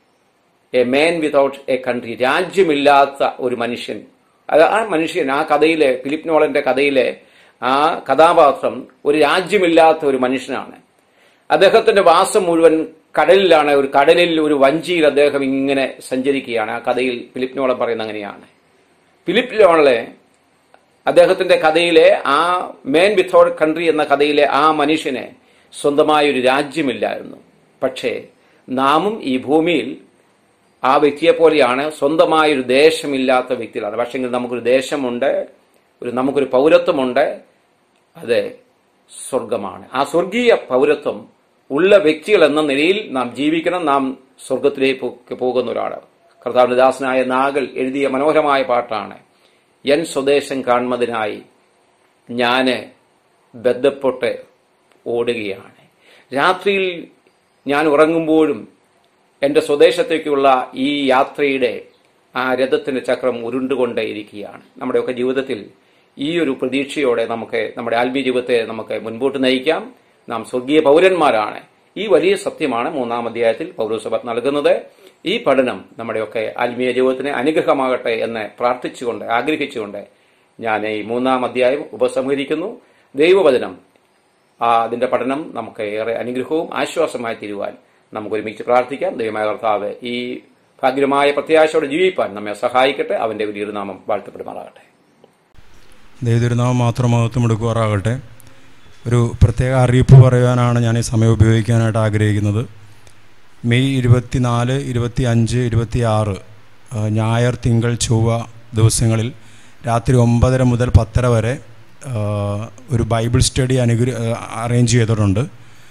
a man without a country രാജ്യമില്ലാത്ത ഒരു മനുഷ്യൻ അത് ആ മനുഷ്യൻ ആ കഥയിലെ ഫിലിപ്പ് നോളന്റെ കഥയിലെ ആ കഥാപാത്രം ഒരു രാജ്യമില്ലാത്ത ഒരു മനുഷ്യനാണ് അദ്ദേഹത്തിന്റെ വാസം മുഴുവൻ കടലിലാണ് ഒരു കടലിൽ ഒരു വഞ്ചിയിൽ അദ്ദേഹം ഇങ്ങനെ സഞ്ചരിക്കുകയാണ് ആ കഥയിൽ ഫിലിപ്പ് നോളൻ പറയുന്ന അങ്ങനെയാണ് ഫിലിപ്പ് നോളെ അദ്ദേഹത്തിന്റെ കഥയിലെ ആ മേൻ വിത്തൗട്ട് കൺട്രി എന്ന കഥയിലെ ആ മനുഷ്യന് സ്വന്തമായ ഒരു രാജ്യമില്ലായിരുന്നു പക്ഷേ നാമും ഈ ഭൂമിയിൽ ആ വ്യക്തിയെ പോലെയാണ് സ്വന്തമായ ഒരു ദേശമില്ലാത്ത വ്യക്തികളാണ് പക്ഷെങ്കിൽ നമുക്കൊരു ദേശമുണ്ട് ഒരു നമുക്കൊരു പൗരത്വമുണ്ട് അത് സ്വർഗമാണ് ആ സ്വർഗീയ പൗരത്വം ഉള്ള വ്യക്തികൾ എന്ന നിലയിൽ നാം ജീവിക്കണം നാം സ്വർഗത്തിലേക്ക് പോകുന്ന ഒരാള് കർത്താവിന്റെ ദാസനായ നാഗൽ എഴുതിയ മനോഹരമായ പാട്ടാണ് എൻ സ്വദേശം കാണുന്നതിനായി ഞാന് ബന്ധപ്പെട്ട് ഓടുകയാണ് രാത്രിയിൽ ഞാൻ ഉറങ്ങുമ്പോഴും എൻ്റെ സ്വദേശത്തേക്കുള്ള ഈ യാത്രയുടെ ആ രഥത്തിന്റെ ചക്രം ഉരുണ്ടുകൊണ്ടേയിരിക്കുകയാണ് നമ്മുടെയൊക്കെ ജീവിതത്തിൽ ഈ ഒരു പ്രതീക്ഷയോടെ നമുക്ക് നമ്മുടെ ആത്മീയ ജീവിതത്തെ നമുക്ക് മുൻപോട്ട് നയിക്കാം നാം സ്വർഗീയ പൗരന്മാരാണ് ഈ വലിയ സത്യമാണ് മൂന്നാം അധ്യായത്തിൽ പൗരസഭ നൽകുന്നത് ഈ പഠനം നമ്മുടെയൊക്കെ ആത്മീയ ജീവിതത്തിന് അനുഗ്രഹമാകട്ടെ എന്ന് പ്രാർത്ഥിച്ചുകൊണ്ട് ആഗ്രഹിച്ചുകൊണ്ട് ഞാൻ ഈ മൂന്നാം അധ്യായം ഉപസംഹരിക്കുന്നു ദൈവവചനം ആ അതിന്റെ പഠനം നമുക്ക് ഏറെ അനുഗ്രഹവും ആശ്വാസമായി തീരുവാൻ നമുക്ക് ഒരുമിച്ച് പ്രാർത്ഥിക്കാം ദൈവമായ കർത്താവ് ഈ ഭാഗ്യമായ പ്രത്യാശയോടെ ജീവിപ്പാൻ നമ്മെ സഹായിക്കട്ടെ അവന്റെ വലിയൊരു നാമം വാഴ്ത്തപ്പെടുമാറാകട്ടെ ദൈവതിരുനാമം മാത്രം മഹത്വം എടുക്കുവാറാകട്ടെ ഒരു പ്രത്യേക അറിയിപ്പ് പറയുവാനാണ് ഞാൻ ഈ സമയം ഉപയോഗിക്കാനായിട്ട് ആഗ്രഹിക്കുന്നത് മെയ് ഇരുപത്തിനാല് ഇരുപത്തി അഞ്ച് ഇരുപത്തി ആറ് ഞായർ തിങ്കൾ ചൊവ്വ ദിവസങ്ങളിൽ രാത്രി ഒമ്പതര മുതൽ പത്തര വരെ ആ, ഒരു ബൈബിൾ സ്റ്റഡി അനുഗ്രഹ അറേഞ്ച് ചെയ്തിട്ടുണ്ട്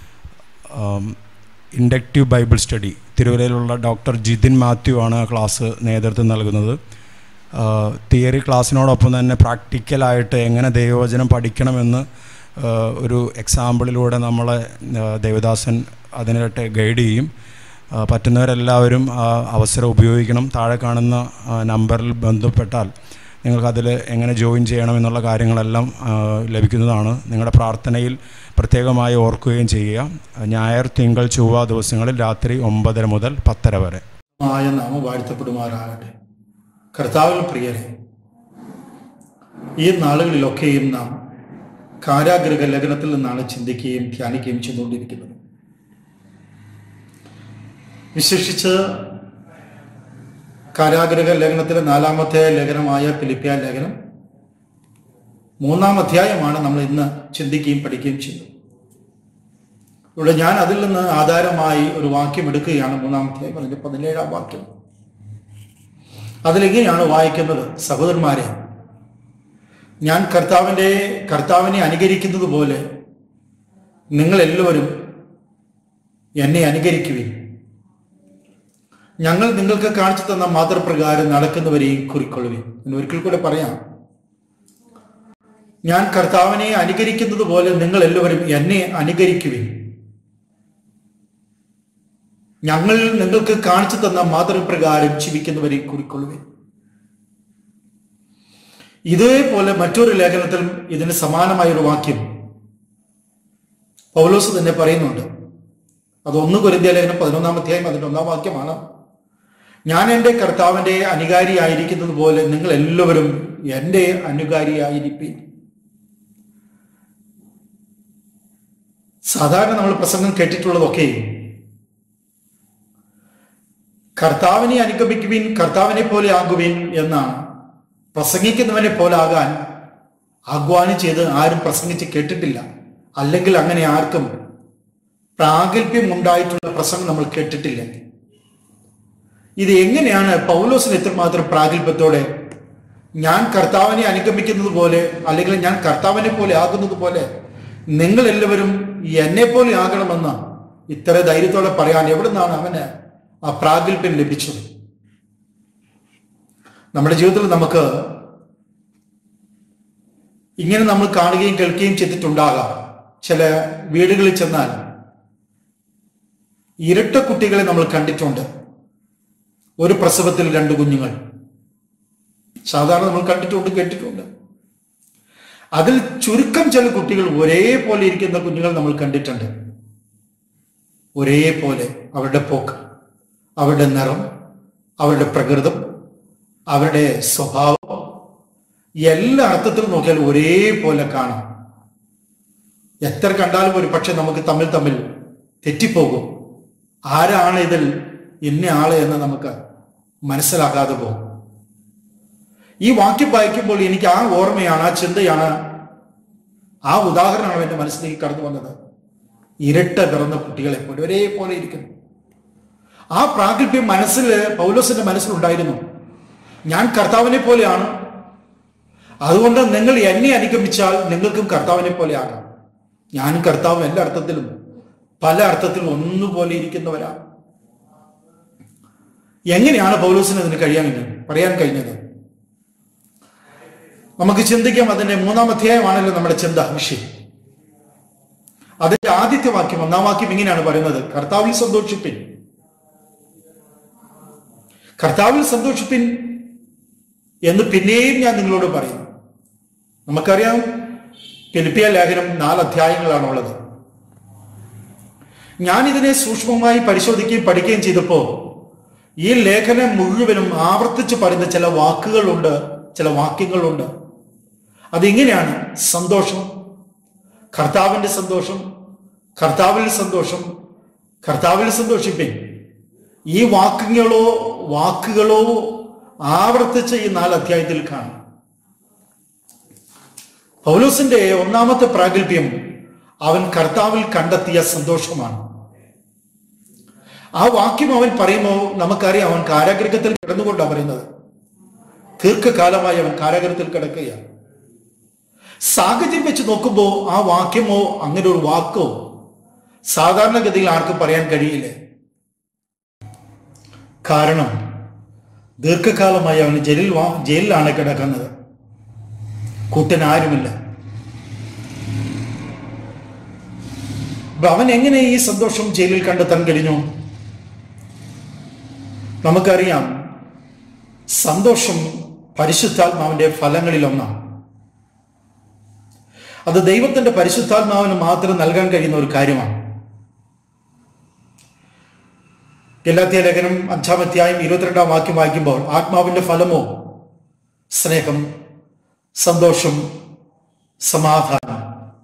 ഇൻഡക്റ്റീവ് ബൈബിൾ സ്റ്റഡി തിരുവല്ലയിലുള്ള ഡോക്ടർ ജിതിൻ മാത്യു ആണ് ആ ക്ലാസ് നേതൃത്വം നൽകുന്നത് തിയറി ക്ലാസ്സിനോടൊപ്പം തന്നെ പ്രാക്ടിക്കലായിട്ട് എങ്ങനെ ദൈവവചനം പഠിക്കണമെന്ന് ആ, ഒരു എക്സാമ്പിളിലൂടെ നമ്മളെ ആ, ദേവദാസൻ അതിനായിട്ട് ഗൈഡ് ചെയ്യും ആ, പറ്റുന്നവരെല്ലാവരും ആ അവസരം ഉപയോഗിക്കണം താഴെ കാണുന്ന ആ, നമ്പറിൽ ബന്ധപ്പെട്ടാൽ നിങ്ങൾക്കതിൽ എങ്ങനെ ജോയിൻ ചെയ്യണം എന്നുള്ള കാര്യങ്ങളെല്ലാം ആ, ലഭിക്കുന്നതാണ് നിങ്ങളുടെ പ്രാർത്ഥനയിൽ പ്രത്യേകമായി ഓർക്കുകയും ചെയ്യുക ഞായർ തിങ്കൾ ചൊവ്വ ദിവസങ്ങളിൽ രാത്രി ഒമ്പതര മുതൽ പത്തര വരെ മായ നാമം വാഴ്ത്തപ്പെടുമാറാകട്ടെ കർത്താവിൽ പ്രിയരെ ഈ നാളുകളിലൊക്കെയും നാം കാരാഗ്രഹ ലേഖനത്തിൽ നിന്നാണ് ചിന്തിക്കുകയും ധ്യാനിക്കുകയും ചെയ്തുകൊണ്ടിരിക്കുന്നത് വിശേഷിച്ച് കാരാഗ്രഹ ലേഖനത്തിലെ നാലാമത്തെ ലേഖനമായ ഫിലിപ്പിയ ലേഖനം മൂന്നാം അധ്യായമാണ് നമ്മൾ ഇന്ന് ചിന്തിക്കുകയും പഠിക്കുകയും ചെയ്യുന്നത് ഇവിടെ ഞാൻ അതിൽ നിന്ന് ആധാരമായി ഒരു വാക്യം എടുക്കുകയാണ് മൂന്നാം അധ്യായം അതിന്റെ പതിനേഴാം വാക്യം അതിലെങ്ങനെയാണ് വായിക്കുന്നത് സഹോദരന്മാരെ ഞാൻ കർത്താവിൻ്റെ കർത്താവിനെ അനുകരിക്കുന്നത് പോലെ നിങ്ങൾ എല്ലാവരും എന്നെ അനുകരിക്കുവിൻ ഞങ്ങൾ നിങ്ങൾക്ക് കാണിച്ചു തന്ന മാതൃപ്രകാരം നടക്കുന്നവരെയും കുറിക്കൊള്ളുവിൻ എന്ന് ഒരിക്കൽ കൂടെ പറയാം ഞാൻ കർത്താവിനെ അനുകരിക്കുന്നത് പോലെ നിങ്ങൾ എല്ലാവരും എന്നെ അനുകരിക്കുവിൻ ഞങ്ങൾ നിങ്ങൾക്ക് കാണിച്ചു തന്ന മാതൃപ്രകാരം ജീവിക്കുന്നവരെയും കുറിക്കൊള്ളുവിൻ ഇതേപോലെ മറ്റൊരു ലേഖനത്തിലും ഇതിന് സമാനമായ ഒരു വാക്യം പൗലോസ് തന്നെ പറയുന്നുണ്ട് അത് ഒന്ന് കുരുന്തിയ ലേഖനം പതിനൊന്നാം അധ്യായം അതിന്റെ ഒന്നാം വാക്യമാണ് ഞാൻ എൻ്റെ കർത്താവിൻ്റെ അനുകാരിയായിരിക്കുന്നത് പോലെ നിങ്ങൾ എല്ലാവരും എൻ്റെ അനുകാരിയായിരിക്കും സാധാരണ നമ്മൾ പ്രസംഗം കേട്ടിട്ടുള്ളതൊക്കെ കർത്താവിനെ അനുഗമിക്കുവിൻ കർത്താവിനെ പോലെ ആകുവിൻ എന്നാണ് പ്രസംഗിക്കുന്നവനെ പോലെ ആകാൻ ആഹ്വാനം ചെയ്ത് ആരും പ്രസംഗിച്ച് കേട്ടിട്ടില്ല അല്ലെങ്കിൽ അങ്ങനെ ആർക്കും പ്രാഗൽഭ്യം ഉണ്ടായിട്ടുള്ള പ്രസംഗം നമ്മൾ കേട്ടിട്ടില്ല ഇത് എങ്ങനെയാണ് പൗലോസിന് എത്രമാത്രം പ്രാഗൽഭ്യത്തോടെ ഞാൻ കർത്താവിനെ അനുഗമിക്കുന്നത് പോലെ അല്ലെങ്കിൽ ഞാൻ കർത്താവിനെ പോലെ ആകുന്നത് പോലെ നിങ്ങൾ എല്ലാവരും എന്നെ പോലെ ആകണമെന്ന് ഇത്ര ധൈര്യത്തോടെ പറയാൻ എവിടെ നിന്നാണ് അവന് ആ പ്രാഗൽഭ്യം ലഭിച്ചത് നമ്മുടെ ജീവിതത്തിൽ നമുക്ക് ഇങ്ങനെ നമ്മൾ കാണുകയും കേൾക്കുകയും ചെയ്തിട്ടുണ്ടാകാം ചില വീടുകളിൽ ചെന്നാൽ ഇരട്ട കുട്ടികളെ നമ്മൾ കണ്ടിട്ടുണ്ട് ഒരു പ്രസവത്തിൽ രണ്ട് കുഞ്ഞുങ്ങൾ സാധാരണ നമ്മൾ കണ്ടിട്ടുണ്ട് കേട്ടിട്ടുണ്ട് അതിൽ ചുരുക്കം ചില കുട്ടികൾ ഒരേപോലെ ഇരിക്കുന്ന കുഞ്ഞുങ്ങൾ നമ്മൾ കണ്ടിട്ടുണ്ട് ഒരേപോലെ അവരുടെ പോക്ക് അവരുടെ നിറം അവരുടെ പ്രകൃതം അവരുടെ സ്വഭാവം എല്ലാ അർത്ഥത്തിലും നോക്കിയാൽ ഒരേപോലെ കാണാം എത്ര കണ്ടാലും ഒരു പക്ഷെ നമുക്ക് തമ്മിൽ തമ്മിൽ തെറ്റിപ്പോകും ആരാണ് ഇതിൽ ഇന്ന ആള് എന്ന് നമുക്ക് മനസ്സിലാകാതെ പോകും ഈ വാക്യം വായിക്കുമ്പോൾ എനിക്ക് ആ ഓർമ്മയാണ് ആ ചിന്തയാണ് ആ ഉദാഹരണമാണ് എന്റെ മനസ്സിലേക്ക് കടന്നു വന്നത് ഇരട്ട പിറന്ന കുട്ടികളെ പോലെ ഒരേപോലെ ഇരിക്കുന്നു ആ പ്രാഗൽഭ്യം മനസ്സിൽ പൗലോസിന്റെ മനസ്സിലുണ്ടായിരുന്നു ഞാൻ കർത്താവിനെ പോലെയാണ് അതുകൊണ്ട് നിങ്ങൾ എന്നെ അനുഗമിച്ചാൽ നിങ്ങൾക്കും കർത്താവിനെ പോലെ ആകാം ഞാനും കർത്താവും എല്ലാ അർത്ഥത്തിലും പല അർത്ഥത്തിലും ഒന്നുപോലെ ഇരിക്കുന്നവരാണ് എങ്ങനെയാണ് പൗലോസിന് അതിന് കഴിയാൻ പറയാൻ കഴിഞ്ഞത് നമുക്ക് ചിന്തിക്കാം അതിന്റെ മൂന്നാം അധ്യായമാണല്ലോ നമ്മുടെ ചിന്ത വിഷയം അതിന്റെ ആദ്യത്തെ വാക്യം ഒന്നാം വാക്യം ഇങ്ങനെയാണ് പറയുന്നത് കർത്താവിൽ സന്തോഷിപ്പിൻ കർത്താവിൽ സന്തോഷിപ്പിൻ എന്ന് പിന്നെയും ഞാൻ നിങ്ങളോട് പറയുന്നു നമുക്കറിയാം ഫിലിപ്പിയ ലേഖനം നാല് അധ്യായങ്ങളാണുള്ളത് ഞാൻ ഇതിനെ സൂക്ഷ്മമായി പരിശോധിക്കുകയും പഠിക്കുകയും ചെയ്തപ്പോൾ ഈ ലേഖനം മുഴുവനും ആവർത്തിച്ച് പറയുന്ന ചില വാക്കുകളുണ്ട് ചില വാക്യങ്ങളുണ്ട് അതിങ്ങനെയാണ് സന്തോഷം കർത്താവിന്റെ സന്തോഷം കർത്താവിൽ സന്തോഷം കർത്താവിൽ സന്തോഷിപ്പിൻ ഈ വാക്യങ്ങളോ വാക്കുകളോ ആവർത്തിച്ച് ഈ നാല് അധ്യായത്തിൽ കാണാം പൗലോസിന്റെ ഒന്നാമത്തെ പ്രാഗൽഭ്യം അവൻ കർത്താവിൽ കണ്ടെത്തിയ സന്തോഷമാണ് ആ വാക്യം അവൻ പറയുമ്പോൾ നമുക്കറിയാം അവൻ കാരാഗ്രഹത്തിൽ കിടന്നുകൊണ്ടാണ് പറയുന്നത് ദീർഘകാലമായി അവൻ കാരാഗ്രഹത്തിൽ കിടക്കുകയാണ് സാഹചര്യം വെച്ച് നോക്കുമ്പോൾ ആ വാക്യമോ അങ്ങനെ ഒരു വാക്കോ സാധാരണഗതിയിൽ ആർക്കും പറയാൻ കഴിയില്ല കാരണം ദീർഘകാലമായി അവൻ ജയിലിൽ വാ ജയിലിലാണ് കിടക്കുന്നത് കൂട്ടൻ ആരുമില്ല അപ്പൊ അവൻ എങ്ങനെ ഈ സന്തോഷം ജയിലിൽ കണ്ടെത്താൻ കഴിഞ്ഞു നമുക്കറിയാം സന്തോഷം പരിശുദ്ധാത്മാവിന്റെ ഫലങ്ങളിൽ ഒന്നാണ് അത് ദൈവത്തിന്റെ പരിശുദ്ധാത്മാവിന് മാത്രം നൽകാൻ കഴിയുന്ന ഒരു കാര്യമാണ് ഗലാത്യ ലേഖനം അഞ്ചാം അധ്യായം ഇരുപത്തിരണ്ടാം വാക്യം വായിക്കുമ്പോൾ ആത്മാവിന്റെ ഫലമോ സ്നേഹം സന്തോഷം സമാധാനം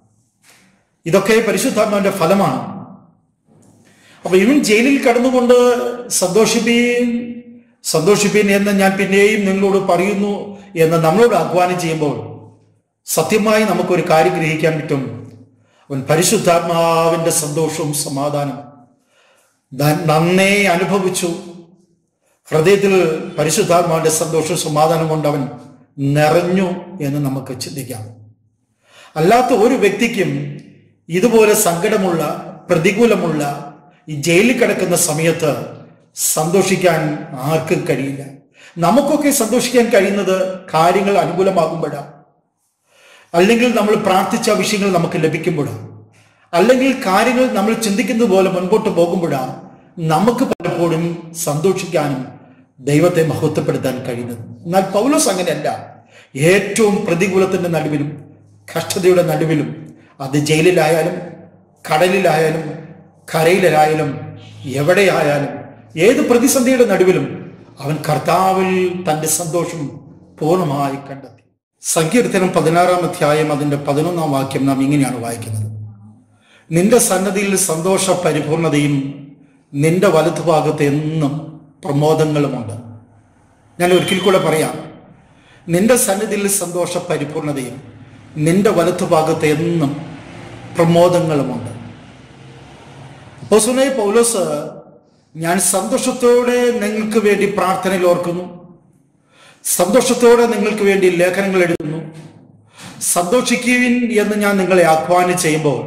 ഇതൊക്കെ പരിശുദ്ധാത്മാവിന്റെ ഫലമാണ് അപ്പൊ ഇവൻ ജയിലിൽ കടന്നുകൊണ്ട് സന്തോഷിപ്പീൻ സന്തോഷിപ്പീൻ എന്ന് ഞാൻ പിന്നെയും നിങ്ങളോട് പറയുന്നു എന്ന് നമ്മളോട് ആഹ്വാനം ചെയ്യുമ്പോൾ സത്യമായി നമുക്കൊരു കാര്യം ഗ്രഹിക്കാൻ പറ്റും അവൻ പരിശുദ്ധാത്മാവിന്റെ സന്തോഷവും സമാധാനം ന- നന്നേ അനുഭവിച്ചു ഹൃദയത്തിൽ പരിശുദ്ധാത്മാവിന്റെ സന്തോഷവും സമാധാനം കൊണ്ട് അവൻ നിറഞ്ഞു എന്ന് നമുക്ക് ചിന്തിക്കാം അല്ലാത്ത ഒരു വ്യക്തിക്കും ഇതുപോലെ സങ്കടമുള്ള പ്രതികൂലമുള്ള ഈ ജയിലിൽ കിടക്കുന്ന സമയത്ത് സന്തോഷിക്കാൻ ആർക്കും കഴിയില്ല നമുക്കൊക്കെ സന്തോഷിക്കാൻ കഴിയുന്നത് കാര്യങ്ങൾ അനുകൂലമാകുമ്പോഴാണ് അല്ലെങ്കിൽ നമ്മൾ പ്രാർത്ഥിച്ച വിഷയങ്ങൾ നമുക്ക് ലഭിക്കുമ്പോഴാണ് അല്ലെങ്കിൽ കാര്യങ്ങൾ നമ്മൾ ചിന്തിക്കുന്നത് പോലെ മുൻപോട്ട് പോകുമ്പോഴാണ് നമുക്ക് പലപ്പോഴും സന്തോഷിക്കാനും ദൈവത്തെ മഹത്വപ്പെടുത്താൻ കഴിയുന്നത് എന്നാൽ പൗലോസ് അങ്ങനെയല്ല ഏറ്റവും പ്രതികൂലത്തിന്റെ നടുവിലും കഷ്ടതയുടെ നടുവിലും അത് ജയിലിലായാലും കടലിലായാലും കരയിലായാലും എവിടെയായാലും ഏത് പ്രതിസന്ധിയുടെ നടുവിലും അവൻ കർത്താവിൽ തന്റെ സന്തോഷം പൂർണ്ണമായി കണ്ടെത്തി സങ്കീർത്തനം പതിനാറാം അധ്യായം അതിന്റെ പതിനൊന്നാം വാക്യം നാം ഇങ്ങനെയാണ് വായിക്കുന്നത് നിന്റെ സന്നദ്ധിയിൽ സന്തോഷ പരിപൂർണതയും നിന്റെ വലതുഭാഗത്ത് എന്നും പ്രമോദങ്ങളുമുണ്ട് ഞാൻ ഒരിക്കൽ കൂടെ പറയാം നിന്റെ സന്നിധിയിൽ സന്തോഷ പരിപൂർണതയും നിന്റെ വലത്തുഭാഗത്ത് എന്നും പ്രമോദങ്ങളുമുണ്ട് അപ്പോസ്തലനായ പൗലോസ് ഞാൻ സന്തോഷത്തോടെ നിങ്ങൾക്ക് വേണ്ടി പ്രാർത്ഥനയിൽ ഓർക്കുന്നു സന്തോഷത്തോടെ നിങ്ങൾക്ക് വേണ്ടി ലേഖനങ്ങൾ എഴുതുന്നു സന്തോഷിക്കുവിൻ എന്ന് ഞാൻ നിങ്ങളെ ആഹ്വാനം ചെയ്യുമ്പോൾ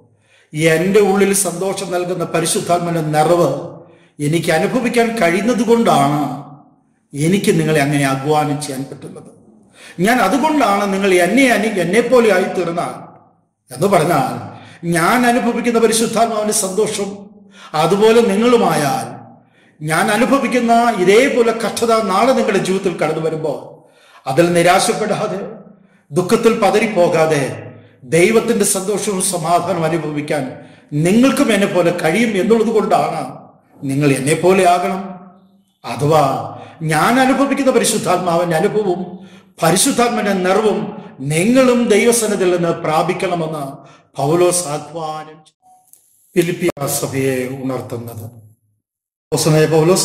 എൻ്റെ ഉള്ളിൽ സന്തോഷം നൽകുന്ന പരിശുദ്ധാത്മന്റെ നിറവ് എനിക്ക് അനുഭവിക്കാൻ കഴിയുന്നത് കൊണ്ടാണ് എനിക്ക് നിങ്ങളെ അങ്ങനെ ആഹ്വാനം ചെയ്യാൻ പറ്റുന്നത് ഞാൻ അതുകൊണ്ടാണ് നിങ്ങൾ എന്നെ അനി എന്നെ പോലെ ആയി തീർന്നാൽ എന്ന് പറഞ്ഞാൽ ഞാൻ അനുഭവിക്കുന്ന പരിശുദ്ധാത്മാവിന്റെ സന്തോഷം അതുപോലെ നിങ്ങളുമായാൽ ഞാൻ അനുഭവിക്കുന്ന ഇതേപോലെ കഷ്ടത നാളെ നിങ്ങളുടെ ജീവിതത്തിൽ കടന്നു വരുമ്പോൾ അതിൽ നിരാശപ്പെടാതെ ദുഃഖത്തിൽ പതറിപ്പോകാതെ ദൈവത്തിന്റെ സന്തോഷവും സമാധാനവും അനുഭവിക്കാൻ നിങ്ങൾക്കും എന്നെ പോലെ കഴിയും എന്നുള്ളത് കൊണ്ടാണ് നിങ്ങൾ എന്നെ പോലെ ആകണം അഥവാ ഞാൻ അനുഭവിക്കുന്ന പരിശുദ്ധാത്മാവിന്റെ അനുഭവവും പരിശുദ്ധാത്മന്റെ നിറവും നിങ്ങളും ദൈവസനത്തിൽ നിന്ന് പ്രാപിക്കണമെന്ന് പൗലോസ് ആഹ്വാനം ചെയ്തു. ഫിലിപ്പിയ സഭയെ ഉണർത്തുന്നത് അപ്പോസ്തലനായ പൗലോസ്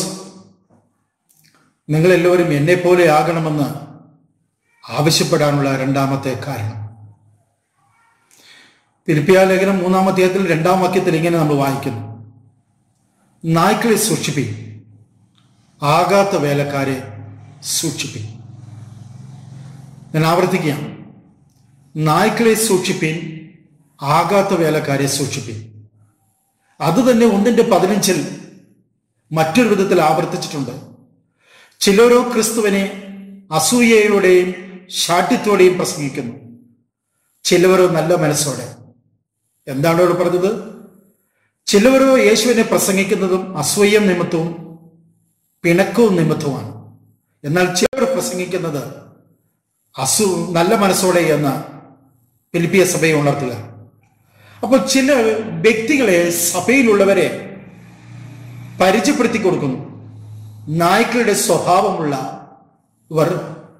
നിങ്ങളെല്ലാവരും എന്നെ പോലെ ആകണമെന്ന് ആവശ്യപ്പെടാനുള്ള രണ്ടാമത്തെ കാരണം ഫിലിപ്പിയ ലേഖനം മൂന്നാം അധ്യായത്തിൽ രണ്ടാം വാക്യത്തിൽ ഇങ്ങനെ നമ്മൾ വായിക്കുന്നു നായ്ക്കളെ സൂക്ഷിപ്പിൻ ആകാത്ത വേലക്കാരെ സൂക്ഷിപ്പിൻ ഞാൻ ആവർത്തിക്കുകയാണ് നായ്ക്കളെ സൂക്ഷിപ്പിൻ ആകാത്ത വേലക്കാരെ സൂക്ഷിപ്പിൻ അത് തന്നെ ഒന്നിന്റെ പതിനഞ്ചിൽ മറ്റൊരു വിധത്തിൽ ആവർത്തിച്ചിട്ടുണ്ട് ചിലരോ ക്രിസ്തുവിനെ അസൂയയോടെയും ശാഠ്യത്തോടെയും പ്രസംഗിക്കുന്നു ചിലവരോ നല്ല മനസ്സോടെ എന്താണ് ഇവിടെ പറഞ്ഞത് ചിലവരോ യേശുവിനെ പ്രസംഗിക്കുന്നതും അസൂയം നിമിത്തവും പിണക്കവും നിമിത്തവുമാണ് എന്നാൽ ചിലർ പ്രസംഗിക്കുന്നത് അസു നല്ല മനസ്സോടെ എന്ന് ഫിലിപ്പിയ സഭയെ ഉണർത്തുക അപ്പോൾ ചില വ്യക്തികളെ സഭയിലുള്ളവരെ പരിചയപ്പെടുത്തി കൊടുക്കുന്നു നായ്ക്കളുടെ സ്വഭാവമുള്ള ഇവർ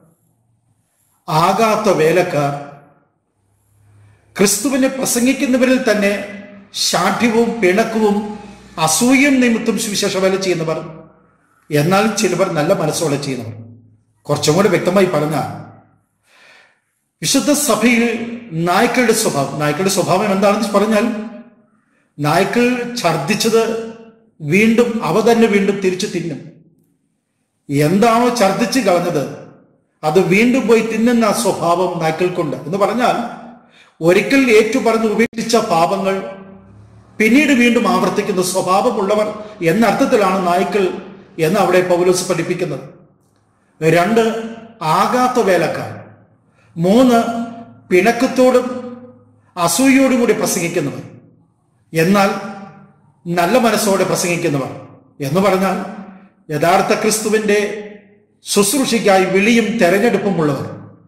ആകാത്ത വേലക്കാർ ക്രിസ്തുവിനെ പ്രസംഗിക്കുന്നവരിൽ തന്നെ ശാഠ്യവും പിണക്കവും അസൂയം നിമിത്തം സുവിശേഷ വേല ചെയ്യുന്നവർ എന്നാൽ ചിലവർ നല്ല മനസ്സോടെ ചെയ്യുന്നവർ കുറച്ചും കൂടി വ്യക്തമായി പറഞ്ഞാൽ വിശുദ്ധ സഭയിൽ നായ്ക്കളുടെ സ്വഭാവം നായ്ക്കളുടെ സ്വഭാവം എന്താണെന്ന് പറഞ്ഞാൽ നായ്ക്കൾ ഛർദ്ദിച്ചത് വീണ്ടും അവ തന്നെ വീണ്ടും തിരിച്ചു തിന്നും എന്താണോ ഛർദ്ദിച്ച് കളഞ്ഞത് അത് വീണ്ടും പോയി തിന്നുന്ന സ്വഭാവം നായ്ക്കൾക്കുണ്ട് എന്ന് പറഞ്ഞാൽ ഒരിക്കൽ ഏറ്റു പറഞ്ഞ് ഉപേക്ഷിച്ച പാപങ്ങൾ പിന്നീട് വീണ്ടും ആവർത്തിക്കുന്ന സ്വഭാവമുള്ളവർ എന്ന അർത്ഥത്തിലാണ് നായ്ക്കൾ എന്ന് അവിടെ പൗലോസ് പഠിപ്പിക്കുന്നത് രണ്ട് ആകാത്ത വേലക്കാർ മൂന്ന് പിണക്കത്തോടും അസൂയോടും കൂടി പ്രസംഗിക്കുന്നവർ എന്നാൽ നല്ല മനസ്സോടെ പ്രസംഗിക്കുന്നവർ എന്ന് പറഞ്ഞാൽ യഥാർത്ഥ ക്രിസ്തുവിന്റെ ശുശ്രൂഷയ്ക്കായി വിളിയും തെരഞ്ഞെടുപ്പുമുള്ളവർ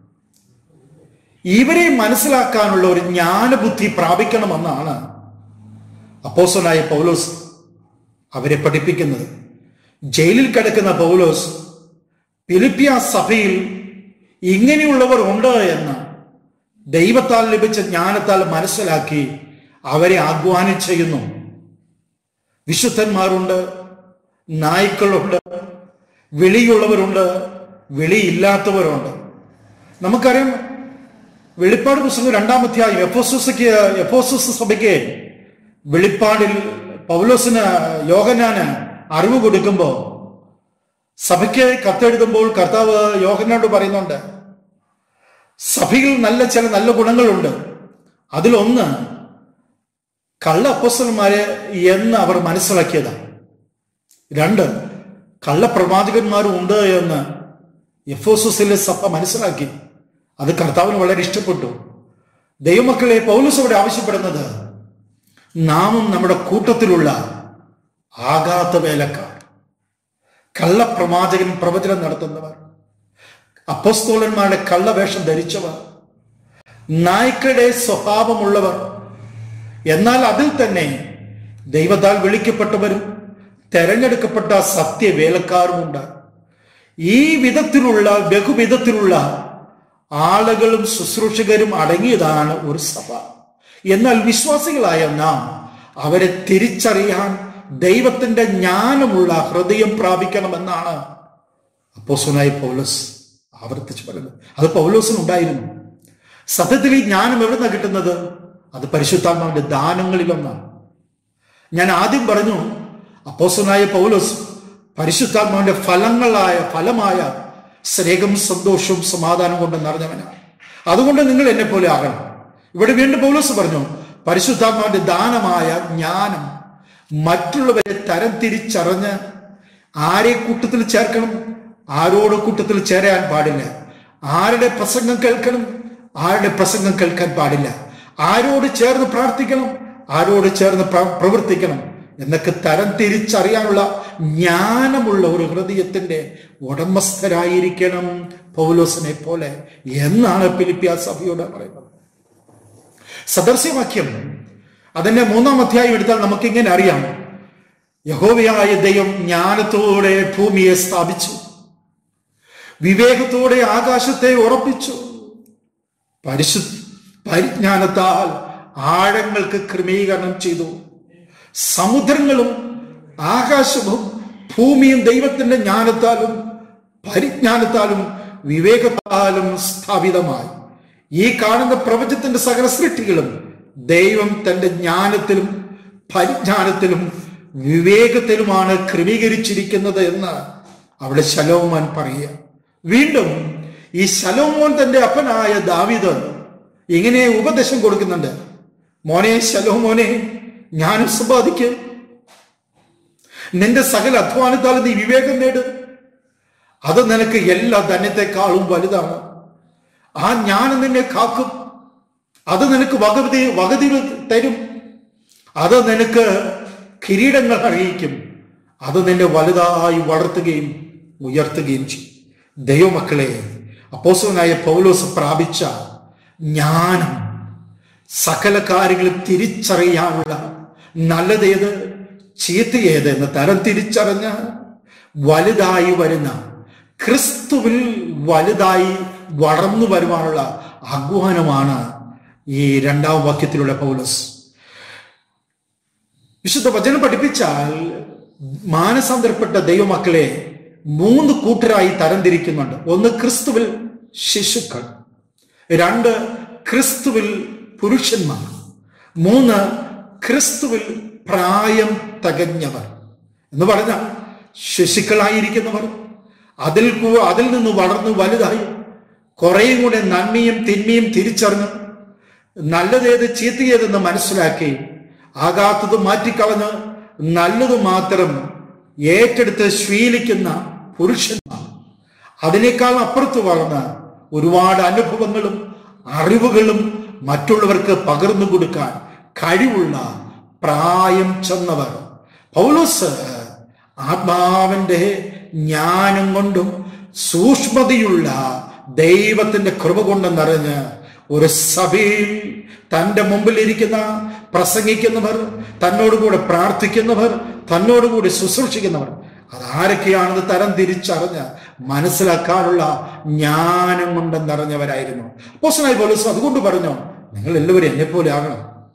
ഇവരെ മനസ്സിലാക്കാനുള്ള ഒരു ജ്ഞാനബുദ്ധി പ്രാപിക്കണമെന്നാണ് അപ്പോസനായ പൗലോസ് അവരെ പഠിപ്പിക്കുന്നത് ജയിലിൽ കിടക്കുന്ന പൗലോസ് ഫിലിപ്പിയ സഭയിൽ ഇങ്ങനെയുള്ളവർ ഉണ്ട് എന്ന് ദൈവത്താൽ ലഭിച്ച ജ്ഞാനത്താൽ മനസ്സിലാക്കി അവരെ ആഹ്വാനം ചെയ്യുന്നു വിശുദ്ധന്മാരുണ്ട് നായ്ക്കളുണ്ട് വിളിയുള്ളവരുണ്ട് വിളിയില്ലാത്തവരുണ്ട് നമുക്കറിയാം വെളിപ്പാട് പുസ്തകം രണ്ടാം അധ്യായം എഫോസക്ക് എഫോസസ് സഭയ്ക്ക് വെളിപ്പാടിൽ പൗലോസിന് യോഹനാന് അറിവ് കൊടുക്കുമ്പോൾ സഭയ്ക്ക് കത്തെഴുതുമ്പോൾ കർത്താവ് യോഹനോട് പറയുന്നുണ്ട് സഭയിൽ നല്ല ചില നല്ല ഗുണങ്ങളുണ്ട് അതിലൊന്ന് കള്ള അപ്പോസ്റ്റലന്മാര് എന്ന് അവർ മനസ്സിലാക്കിയതാണ് രണ്ട് കള്ളപ്രവാചകന്മാരും ഉണ്ട് എന്ന് എഫോസസിലെ സഭ മനസ്സിലാക്കി അത് കർത്താവിന് വളരെ ഇഷ്ടപ്പെട്ടു ദൈവമക്കളെ പൗലൂസ് അവിടെ ആവശ്യപ്പെടുന്നത് നാമും നമ്മുടെ കൂട്ടത്തിലുള്ള ആകാത്ത വേലക്കാർ കള്ളപ്രവാചകൻ പ്രവചനം നടത്തുന്നവർ അപ്പസ്തോലന്മാരുടെ കള്ളവേഷം ധരിച്ചവർ നായ്ക്കളുടെ സ്വഭാവമുള്ളവർ എന്നാൽ അതിൽ തന്നെ ദൈവത്താൽ വിളിക്കപ്പെട്ടവരും തെരഞ്ഞെടുക്കപ്പെട്ട സത്യവേലക്കാരുമുണ്ട് ഈ വിധത്തിലുള്ള ബഹുവിധത്തിലുള്ള ആളുകളും ശുശ്രൂഷകരും അടങ്ങിയതാണ് ഒരു സഭ എന്നാൽ വിശ്വാസികളായ നാം അവരെ തിരിച്ചറിയാൻ ദൈവത്തിന്റെ ജ്ഞാനമുള്ള ഹൃദയം പ്രാപിക്കണമെന്നാണ് അപ്പോസനായി പൗലോസ് ആവർത്തിച്ച് പറയുന്നത് അത് പൗലോസിനുണ്ടായിരുന്നു സത്യത്തിൽ ഈ ജ്ഞാനം എവിടുന്ന കിട്ടുന്നത് അത് പരിശുദ്ധാത്മാവിന്റെ ദാനങ്ങളിലൊന്നാണ് ഞാൻ ആദ്യം പറഞ്ഞു അപ്പോസനായ പൗലോസ് പരിശുദ്ധാത്മാവിന്റെ ഫലങ്ങളായ ഫലമായ സ്നേഹം സന്തോഷവും സമാധാനം കൊണ്ട് നിറഞ്ഞവനാണ് അതുകൊണ്ട് നിങ്ങൾ എന്നെ പോലെ ആകണം ഇവിടെ വീണ്ടും പൗലോസ് പറഞ്ഞു പരിശുദ്ധാത്മാവിന്റെ ദാനമായ ജ്ഞാനം മറ്റുള്ളവരെ തരം തിരിച്ചറിഞ്ഞ് ആരെ കൂട്ടത്തിൽ ചേർക്കണം ആരോട് കൂട്ടത്തിൽ ചേരാൻ പാടില്ല ആരുടെ പ്രസംഗം കേൾക്കണം ആരുടെ പ്രസംഗം കേൾക്കാൻ പാടില്ല ആരോട് ചേർന്ന് പ്രാർത്ഥിക്കണം ആരോട് ചേർന്ന് പ്ര- പ്രവർത്തിക്കണം എന്നൊക്കെ തരം തിരിച്ചറിയാനുള്ള ജ്ഞാനമുള്ള ഒരു ഹൃദയത്തിന്റെ ഉടമസ്ഥരായിരിക്കണം പൗലോസിനെ പോലെ എന്നാണ് ഫിലിപ്പിയ സഭയോട് പറയുന്നത് സദർശ്യവാക്യം അതിന്റെ മൂന്നാം അധ്യായം എടുത്താൽ നമുക്ക് ഇങ്ങനെ അറിയാം യഹോവയായ ദൈവം ജ്ഞാനത്തോടെ ഭൂമിയെ സ്ഥാപിച്ചു വിവേകത്തോടെ ആകാശത്തെ ഉറപ്പിച്ചു പരിശു പരിജ്ഞാനത്താൽ ആഴങ്ങൾക്ക് ക്രമീകരണം ചെയ്തു സമുദ്രങ്ങളും ആകാശവും ഭൂമിയും ദൈവത്തിന്റെ ജ്ഞാനത്താലും പരിജ്ഞാനത്താലും വിവേകത്താലും സ്ഥാപിതമായി ഈ കാണുന്ന പ്രപഞ്ചത്തിന്റെ സകല സൃഷ്ടികളും ദൈവം തന്റെ ജ്ഞാനത്തിലും പരിജ്ഞാനത്തിലും വിവേകത്തിലുമാണ് ക്രമീകരിച്ചിരിക്കുന്നത് എന്ന് അവിടെ ശലോമോൻ പറയുക വീണ്ടും ഈ ശലോമോൻ തന്റെ അപ്പനായ ദാവിദ് ഇങ്ങനെ ഉപദേശം കൊടുക്കുന്നുണ്ട് മോനെ ശലോമോനെ ഞാനും സമ്പാദിക്കും നിന്റെ സകല അധ്വാനത്താൽ നീ വിവേകം നേട് അത് നിനക്ക് എല്ലാ ധന്യത്തെക്കാളും വലുതാണ് ആ ജ്ഞാനം നിന്നെ കാക്കും അത് നിനക്ക് വകതി വകതി തരും അത് നിനക്ക് കിരീടങ്ങൾ അറിയിക്കും അത് നിന്നെ വലുതായി വളർത്തുകയും ഉയർത്തുകയും ചെയ്യും ദൈവമക്കളെ അപ്പോസവനായ പൗലോസ് പ്രാപിച്ച ജ്ഞാനം സകല കാര്യങ്ങളും തിരിച്ചറിയാനുള്ള നല്ലതേത് ചീത്തയേത് എന്ന് തരം തിരിച്ചറിഞ്ഞ് വലുതായി വരുന്ന ക്രിസ്തുവിൽ വലുതായി വളർന്നു വരുവാനുള്ള ആഹ്വാനമാണ് ഈ രണ്ടാം വാക്യത്തിലുള്ള പൗലസ് വിശുദ്ധ വചനം പഠിപ്പിച്ചാൽ മാനസാന്തരപ്പെട്ട ദൈവമക്കളെ മൂന്ന് കൂട്ടരായി തരംതിരിക്കുന്നുണ്ട് ഒന്ന് ക്രിസ്തുവിൽ ശിശുക്കൾ രണ്ട് ക്രിസ്തുവിൽ പുരുഷന്മാർ മൂന്ന് ക്രിസ്തുവിൽ പ്രായം തികഞ്ഞവർ എന്ന് പറഞ്ഞാൽ ശിശുക്കളായിരിക്കുന്നവർ അതിൽ കൂ- അതിൽ നിന്ന് വളർന്ന് വലുതായി കുറേയും കൂടെ നന്മയും തിന്മയും തിരിച്ചറിഞ്ഞ് നല്ലതേത് ചീത്തയേതെന്ന് മനസ്സിലാക്കി ആകാത്തത് മാറ്റിക്കളഞ്ഞ് നല്ലത് മാത്രം ഏറ്റെടുത്ത് ശീലിക്കുന്ന പുരുഷന്മാർ അതിനേക്കാൾ അപ്പുറത്ത് വളർന്ന് ഒരുപാട് അനുഭവങ്ങളും അറിവുകളും മറ്റുള്ളവർക്ക് പകർന്നു കൊടുക്കാൻ കഴിവുള്ള പ്രായം ചെന്നവർ പൗലോസ് ആത്മാവിന്റെ ജ്ഞാനം കൊണ്ടും സൂക്ഷ്മതയുള്ള ദൈവത്തിന്റെ കൃപ കൊണ്ട് നിറഞ്ഞ് ഒരു സഭയിൽ തന്റെ മുമ്പിലിരിക്കുന്ന പ്രസംഗിക്കുന്നവർ തന്നോടുകൂടെ പ്രാർത്ഥിക്കുന്നവർ തന്നോടുകൂടി ശുശ്രൂഷിക്കുന്നവർ അതാരൊക്കെയാണെന്ന് തരം തിരിച്ചറിഞ്ഞ് മനസ്സിലാക്കാനുള്ള ജ്ഞാനം കൊണ്ട് നിറഞ്ഞവരായിരുന്നു അപ്പോസനായി പോലീസ് അതുകൊണ്ട് പറഞ്ഞു നിങ്ങൾ എല്ലാവരും എന്നെ പോലെ ആകണം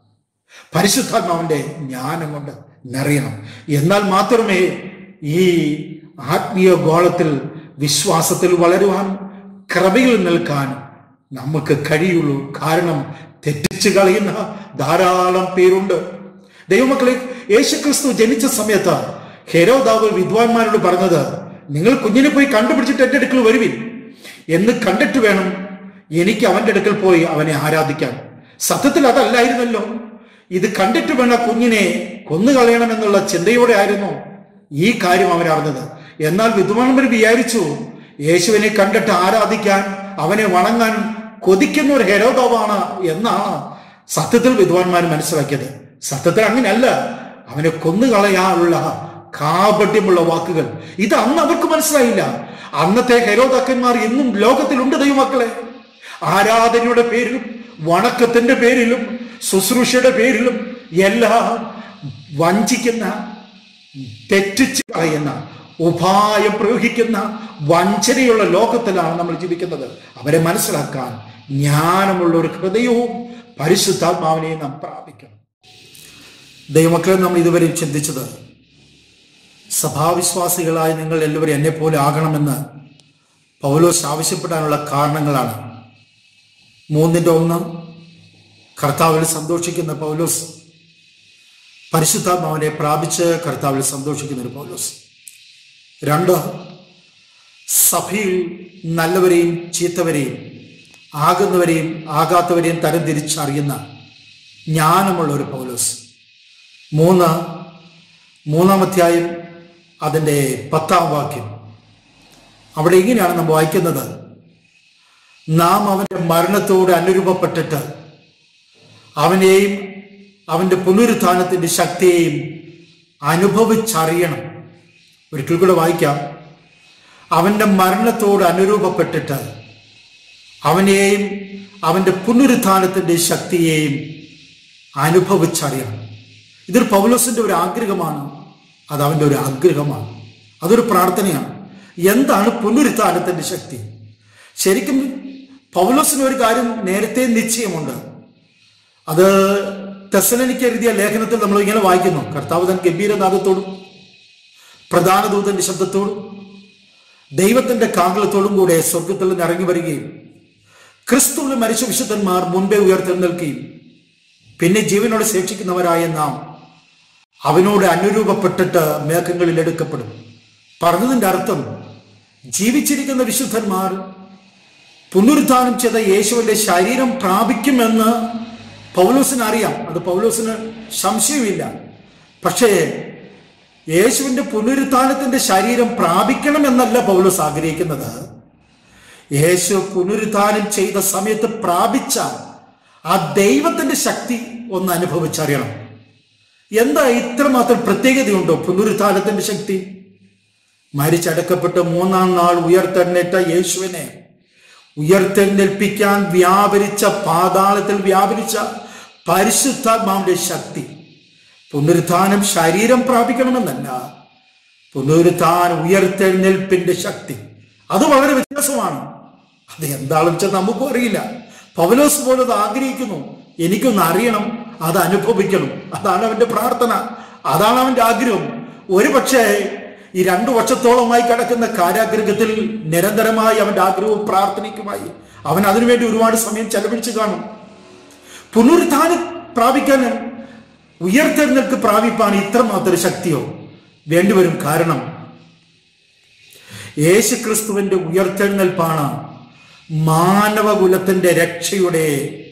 പരിശുദ്ധാത്മാവിന്റെ ജ്ഞാനം കൊണ്ട് നിറയണം എന്നാൽ മാത്രമേ ഈ ആത്മീയ ഗോളത്തിൽ വിശ്വാസത്തിൽ വളരുവാൻ കൃപയിൽ നിൽക്കാൻ നമുക്ക് കഴിയുള്ളൂ കാരണം തെറ്റിച്ച് കളയുന്ന ധാരാളം പേരുണ്ട് ദൈവമക്കളെ യേശുക്രിസ്തു ജനിച്ച സമയത്ത് ഹെരോദാവ് വിദ്വാൻമാരോട് പറഞ്ഞത് നിങ്ങൾ കുഞ്ഞിനെ പോയി കണ്ടുപിടിച്ചിട്ട് എൻ്റെ അടുക്കൽ വരുവിൻ എന്ന് കണ്ടിട്ട് വേണം എനിക്ക് അവന്റെ അടുക്കൽ പോയി അവനെ ആരാധിക്കാൻ സത്യത്തിൽ അതല്ലായിരുന്നല്ലോ ഇത് കണ്ടിട്ട് വേണം കുഞ്ഞിനെ കൊന്നുകളയണമെന്നുള്ള ചിന്തയോടെ ആയിരുന്നു ഈ കാര്യം അവൻ അറിഞ്ഞത് എന്നാൽ വിദ്വാൻമാർ വിചാരിച്ചു യേശുവിനെ കണ്ടിട്ട് ആരാധിക്കാൻ അവനെ വണങ്ങാൻ കൊതിക്കുന്ന ഒരു ഹെരോദാവാണ് എന്നാണ് സത്യത്തിൽ വിദ്വാൻമാർ മനസ്സിലാക്കിയത് സത്യത്തിൽ അങ്ങനെയല്ല അവനെ കൊന്നുകളയാനുള്ള കാപട്യമുള്ള വാക്കുകൾ ഇത് അന്ന് അവർക്ക് മനസ്സിലായില്ല അന്നത്തെ ഹെരോദാക്കന്മാർ ഇന്നും ലോകത്തിലുണ്ട് ദൈവമക്കളെ ആരാധനയുടെ പേരിലും വണക്കത്തിന്റെ പേരിലും ശുശ്രൂഷയുടെ പേരിലും എല്ലാം വഞ്ചിക്കുന്ന തെറ്റിച്ച് കളയുന്ന ഉപായം പ്രയോഗിക്കുന്ന വഞ്ചനയുള്ള ലോകത്തിലാണ് നമ്മൾ ജീവിക്കുന്നത് അവരെ മനസ്സിലാക്കാൻ ജ്ഞാനമുള്ള ഒരു ഹൃദയവും പരിശുദ്ധാത്മാവിനെയും നാം പ്രാപിക്കണം ദൈവമക്കളെ നമ്മൾ ഇതുവരെ ചിന്തിച്ചത് സഭാവിശ്വാസികളായ നിങ്ങൾ എല്ലാവരും എന്നെ പോലെ ആകണമെന്ന് പൗലോസ് ആവശ്യപ്പെടാനുള്ള കാരണങ്ങളാണ് മൂന്നിന്റെ ഒന്ന് കർത്താവിൽ സന്തോഷിക്കുന്ന പൗലോസ് പരിശുദ്ധാത്മാവിനെ പ്രാപിച്ച് കർത്താവിൽ സന്തോഷിക്കുന്ന ഒരു പൗലോസ് രണ്ട് സഭയിൽ നല്ലവരെയും ചീത്തവരെയും ആകുന്നവരെയും ആകാത്തവരെയും തരംതിരിച്ചറിയുന്ന ജ്ഞാനമുള്ള ഒരു പൗലോസ് മൂന്ന് മൂന്നാം അധ്യായം അതിൻ്റെ പത്താം വാക്യം അവിടെ ഇങ്ങനെയാണ് നാം വായിക്കുന്നത് നാം അവന്റെ മരണത്തോട് അനുരൂപപ്പെട്ടിട്ട് അവനെയും അവന്റെ പുനരുത്ഥാനത്തിന്റെ ശക്തിയെയും അനുഭവിച്ചറിയണം ഒരിക്കൽ കൂടെ വായിക്കാം അവന്റെ മരണത്തോട് അനുരൂപപ്പെട്ടിട്ട് അവനെയും അവന്റെ പുനരുത്ഥാനത്തിന്റെ ശക്തിയെയും അനുഭവിച്ചറിയണം ഇതൊരു പൗലോസിന്റെ ഒരു ആഗ്രഹമാണ് അത് അവന്റെ ഒരു ആഗ്രഹമാണ് അതൊരു പ്രാർത്ഥനയാണ് എന്താണ് പുനരുത്ഥാനത്തിന്റെ ശക്തി ശരിക്കും പൗലോസിന് ഒരു കാര്യം നേരത്തെ നിശ്ചയമുണ്ട് അത് തെസലനിക്ക് എഴുതിയ ലേഖനത്തിൽ നമ്മൾ ഇങ്ങനെ വായിക്കുന്നു കർത്താവ് തൻ ഗംഭീരനാഥത്തോടും പ്രധാന ദൂതന്റെ ശബ്ദത്തോടും ദൈവത്തിന്റെ കാങ്കലത്തോടും കൂടെ സ്വർഗത്തിൽ നിന്ന് ഇറങ്ങി വരികയും ക്രിസ്തുവിൽ മരിച്ച വിശുദ്ധന്മാർ മുൻപേ ഉയർത്തെഴുന്നേൽക്കുകയും പിന്നെ ജീവനോട് ശേഷിക്കുന്നവരായ നാം അവനോട് അനുരൂപപ്പെട്ടിട്ട് മേഘങ്ങളിൽ എടുക്കപ്പെടും പറഞ്ഞതിന്റെ അർത്ഥം ജീവിച്ചിരിക്കുന്ന വിശുദ്ധന്മാർ പുനരുത്ഥാനം ചെയ്ത യേശുവിന്റെ ശരീരം പ്രാപിക്കുമെന്ന് പൗലോസിന് അറിയാം അത് പൗലോസിന് സംശയമില്ല പക്ഷേ യേശുവിന്റെ പുനരുത്ഥാനത്തിന്റെ ശരീരം പ്രാപിക്കണമെന്നല്ല പൗലോസ് ആഗ്രഹിക്കുന്നത് യേശു പുനരുത്ഥാനം ചെയ്ത സമയത്ത് പ്രാപിച്ച ആ ദൈവത്തിന്റെ ശക്തി ഒന്ന് അനുഭവിച്ചറിയണം എന്താ ഇത്രമാത്രം പ്രത്യേകതയുണ്ടോ പുനരുത്ഥാനത്തിന്റെ ശക്തി മരിച്ചടക്കപ്പെട്ട് മൂന്നാം നാൾ ഉയർത്തെഴുന്നേറ്റ യേശുവിനെ ഉയർത്തെഴുന്നേൽപ്പിക്കാൻ വ്യാപരിച്ച പാതാളത്തിൽ വ്യാപരിച്ച പരിശുദ്ധാത്മാവിന്റെ ശക്തി പുനരുത്ഥാനം ശരീരം പ്രാപിക്കണമെന്നല്ല പുനരുത്ഥാനം ഉയർത്തെഴുന്നേൽപ്പിന്റെ ശക്തി അത് വളരെ വ്യത്യാസമാണ് അത് എന്താണെന്ന് വെച്ചാൽ നമുക്കും അറിയില്ല പൗലോസ് പോലും അത് ആഗ്രഹിക്കുന്നു എനിക്കൊന്ന് അറിയണം അത് അനുഭവിക്കണം അതാണ് അവന്റെ പ്രാർത്ഥന അതാണ് അവന്റെ ആഗ്രഹം ഒരു പക്ഷേ ഈ രണ്ടു വർഷത്തോളമായി കിടക്കുന്ന കാരാഗ്രഹത്തിൽ നിരന്തരമായി അവന്റെ ആഗ്രഹവും പ്രാർത്ഥനയ്ക്കുമായി അവൻ അതിനുവേണ്ടി ഒരുപാട് സമയം ചെലവഴിച്ചു കാണും പുനരുത്ഥാനം പ്രാപിക്കാൻ ഉയർത്തെഴുന്നേൽക്ക് പ്രാപിപ്പാൻ ഇത്രമാത്രം ശക്തിയോ വേണ്ടിവരും കാരണം യേശുക്രിസ്തുവിന്റെ ഉയർത്തെഴുന്നേൽപ്പാണ് മാനവകുലത്തിന്റെ രക്ഷയുടെ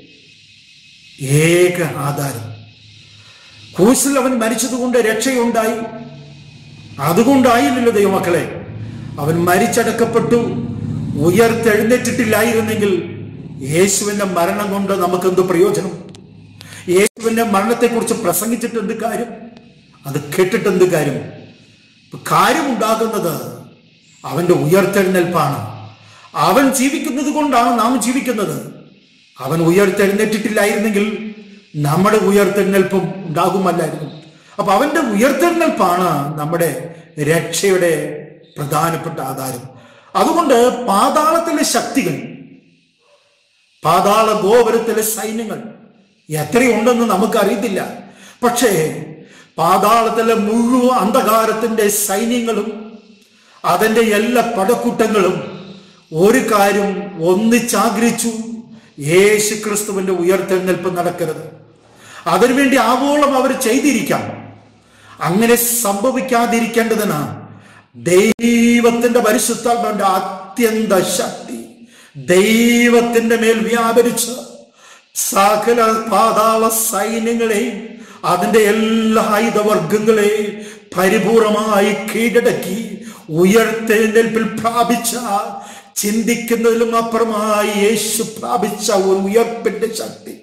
ഏക ആധാരം ക്രൂശിൽ അവൻ മരിച്ചതുകൊണ്ട് രക്ഷയുണ്ടായി അതുകൊണ്ടായില്ലല്ലോ ദൈവമക്കളെ അവൻ മരിച്ചടക്കപ്പെട്ടു ഉയർത്തെഴുന്നേറ്റിട്ടില്ലായിരുന്നെങ്കിൽ യേശുവിന്റെ മരണം കൊണ്ട് നമുക്കെന്ത് പ്രയോജനം യേശുവിന്റെ മരണത്തെക്കുറിച്ച് പ്രസംഗിച്ചിട്ട് എന്ത് കാര്യം അത് കേട്ടിട്ട് എന്ത് കാര്യം കാര്യമുണ്ടാകുന്നത് അവന്റെ ഉയർത്തെഴുന്നേൽപ്പാണ് അവൻ ജീവിക്കുന്നത് കൊണ്ടാണ് നാം ജീവിക്കുന്നത് അവൻ ഉയർത്തെഴുന്നേറ്റിട്ടില്ലായിരുന്നെങ്കിൽ നമ്മുടെ ഉയർത്തെഴുന്നേൽപ്പും ഉണ്ടാകുമല്ലായിരുന്നു അപ്പൊ അവന്റെ ഉയർത്തെഴുന്നേൽപ്പാണ് നമ്മുടെ രക്ഷയുടെ പ്രധാനപ്പെട്ട ആധാരം അതുകൊണ്ട് പാതാളത്തിലെ ശക്തികൾ പാതാള ഗോപുരത്തിലെ സൈന്യങ്ങൾ എത്രയുണ്ടെന്ന് നമുക്കറിയത്തില്ല പക്ഷേ പാതാളത്തിലെ മുഴുവൻ അന്ധകാരത്തിന്റെ സൈന്യങ്ങളും അതിന്റെ എല്ലാ പടക്കൂട്ടങ്ങളും ഒരു കാര്യം ഒന്നിച്ചാഗ്രഹിച്ചു യേശു ക്രിസ്തുവിന്റെ ഉയർത്തെഴുന്നേൽപ്പ് നടക്കരുത് അതിനുവേണ്ടി ആവോളം അവർ ചെയ്തിരിക്കാം അങ്ങനെ സംഭവിക്കാതിരിക്കേണ്ടതിന് ദൈവത്തിന്റെ പരിശുദ്ധാത്മാവിന്റെ അത്യന്ത ശക്തി ദൈവത്തിന്റെ മേൽ വ്യാപരിച്ച് സകല പാതാള സൈന്യങ്ങളെയും അതിന്റെ എല്ലാ ആയുധവർഗങ്ങളെയും പരിപൂർണമായി കീഴടക്കി ഉയർത്തെഴുന്നേൽപ്പിൽ പ്രാപിച്ച ചിന്തിക്കുന്നതിലും അപ്പുറമായി യേശു പ്രാപിച്ച ഒരു ഉയർപ്പിന്റെ ശക്തി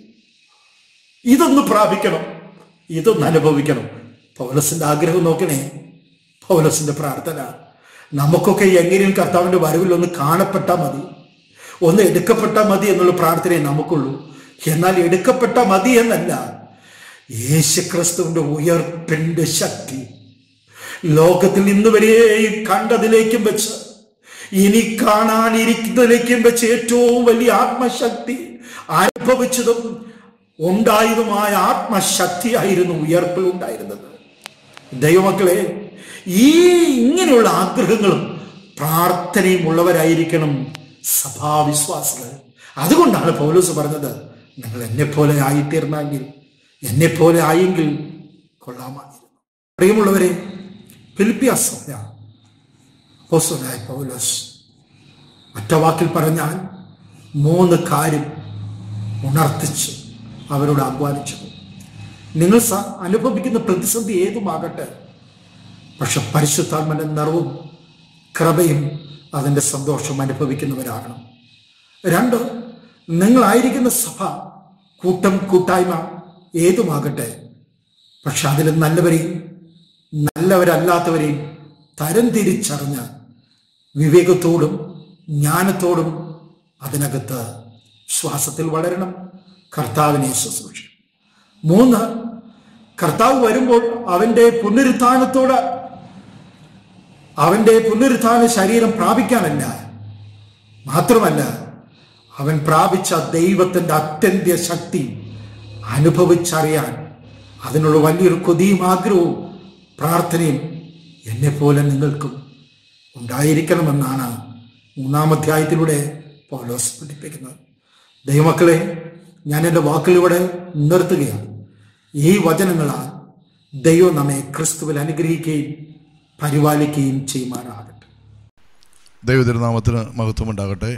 ഇതൊന്ന് പ്രാപിക്കണം ഇതൊന്ന് അനുഭവിക്കണം പൗലസിന്റെ ആഗ്രഹം നോക്കണേ പൗലസിന്റെ പ്രാർത്ഥന നമുക്കൊക്കെ എങ്ങനെയും കർത്താവിന്റെ വരവിൽ ഒന്ന് കാണപ്പെട്ടാൽ മതി ഒന്ന് എടുക്കപ്പെട്ടാൽ മതി എന്നുള്ള പ്രാർത്ഥനയെ നമുക്കുള്ളൂ എന്നാൽ എടുക്കപ്പെട്ട മതി എന്നല്ല യേശുക്രിസ്തുവിന്റെ ഉയർപ്പിന്റെ ശക്തി ലോകത്തിൽ ഇന്ന് വരെയും കണ്ടതിലേക്കും വെച്ച് ഇനി കാണാനിരിക്കുന്നതിലേക്കും വെച്ച് ഏറ്റവും വലിയ ആത്മശക്തി അനുഭവിച്ചതും ഉണ്ടായതുമായ ആത്മശക്തിയായിരുന്നു ഉയർപ്പിൽ ഉണ്ടായിരുന്നത് ദൈവമക്കളെ ഈ ഇങ്ങനെയുള്ള ആഗ്രഹങ്ങളും പ്രാർത്ഥനയും ഉള്ളവരായിരിക്കണം സഭാവിശ്വാസികൾ അതുകൊണ്ടാണ് പൗലോസ് പറഞ്ഞത് നിങ്ങൾ എന്നെ പോലെ ആയിത്തീർന്നെങ്കിൽ എന്നെ പോലെ ആയെങ്കിൽ കൊള്ളാമായിരുന്നു പ്രിയമുള്ളവരെ ഫിലിപ്പിയ സഭ അപ്പോസ്തലനായ പൗലോസ് ഒറ്റ വാക്കിൽ പറഞ്ഞാൽ മൂന്ന് കാര്യം ഉണർത്തിച്ച് അവരോട് ആഹ്വാനിച്ചു നിങ്ങൾ സ- അനുഭവിക്കുന്ന പ്രതിസന്ധി ഏതുമാകട്ടെ പക്ഷെ പരിശുദ്ധാത്മന്റെ നിറവും കൃപയും അതിൻ്റെ സന്തോഷം അനുഭവിക്കുന്നവരാകണം രണ്ട് നിങ്ങളായിരിക്കുന്ന സഭ കൂട്ടം കൂട്ടായ്മ ഏതുമാകട്ടെ പക്ഷെ അതിൽ നല്ലവരെയും നല്ലവരല്ലാത്തവരെയും തരം തിരിച്ചറിഞ്ഞ് വിവേകത്തോടും ജ്ഞാനത്തോടും അതിനകത്ത് ശ്വാസത്തിൽ വളരണം കർത്താവിനെ ശുശ്രൂഷിക്കും മൂന്ന് കർത്താവ് വരുമ്പോൾ അവന്റെ പുനരുത്ഥാനത്തോട് അവന്റെ പുനരുത്ഥാന ശരീരം പ്രാപിക്കാനല്ല മാത്രമല്ല അവൻ പ്രാപിച്ച ദൈവത്തിന്റെ അത്യന്ത ശക്തി അനുഭവിച്ചറിയാൻ അതിനുള്ള വലിയൊരു കൊതിയും ആഗ്രഹവും പ്രാർത്ഥനയും എന്നെപ്പോലെ നിങ്ങൾക്കും ഉണ്ടായിരിക്കണമെന്നാണ് മൂന്നാം അധ്യായത്തിലൂടെ പൗലോസ് പഠിപ്പിക്കുന്നത് ദൈവമക്കളെ ഞാൻ എൻ്റെ വാക്കിലൂടെ നിർത്തുകയാണ് ഈ വചനങ്ങളാൽ ദൈവം നമ്മെ ക്രിസ്തുവിൽ അനുഗ്രഹിക്കുകയും പരിപാലിക്കുകയും ചെയ്യുമാറാകട്ടെ ദൈവതിരുനാമത്തിന് മഹത്വമുണ്ടാകട്ടെ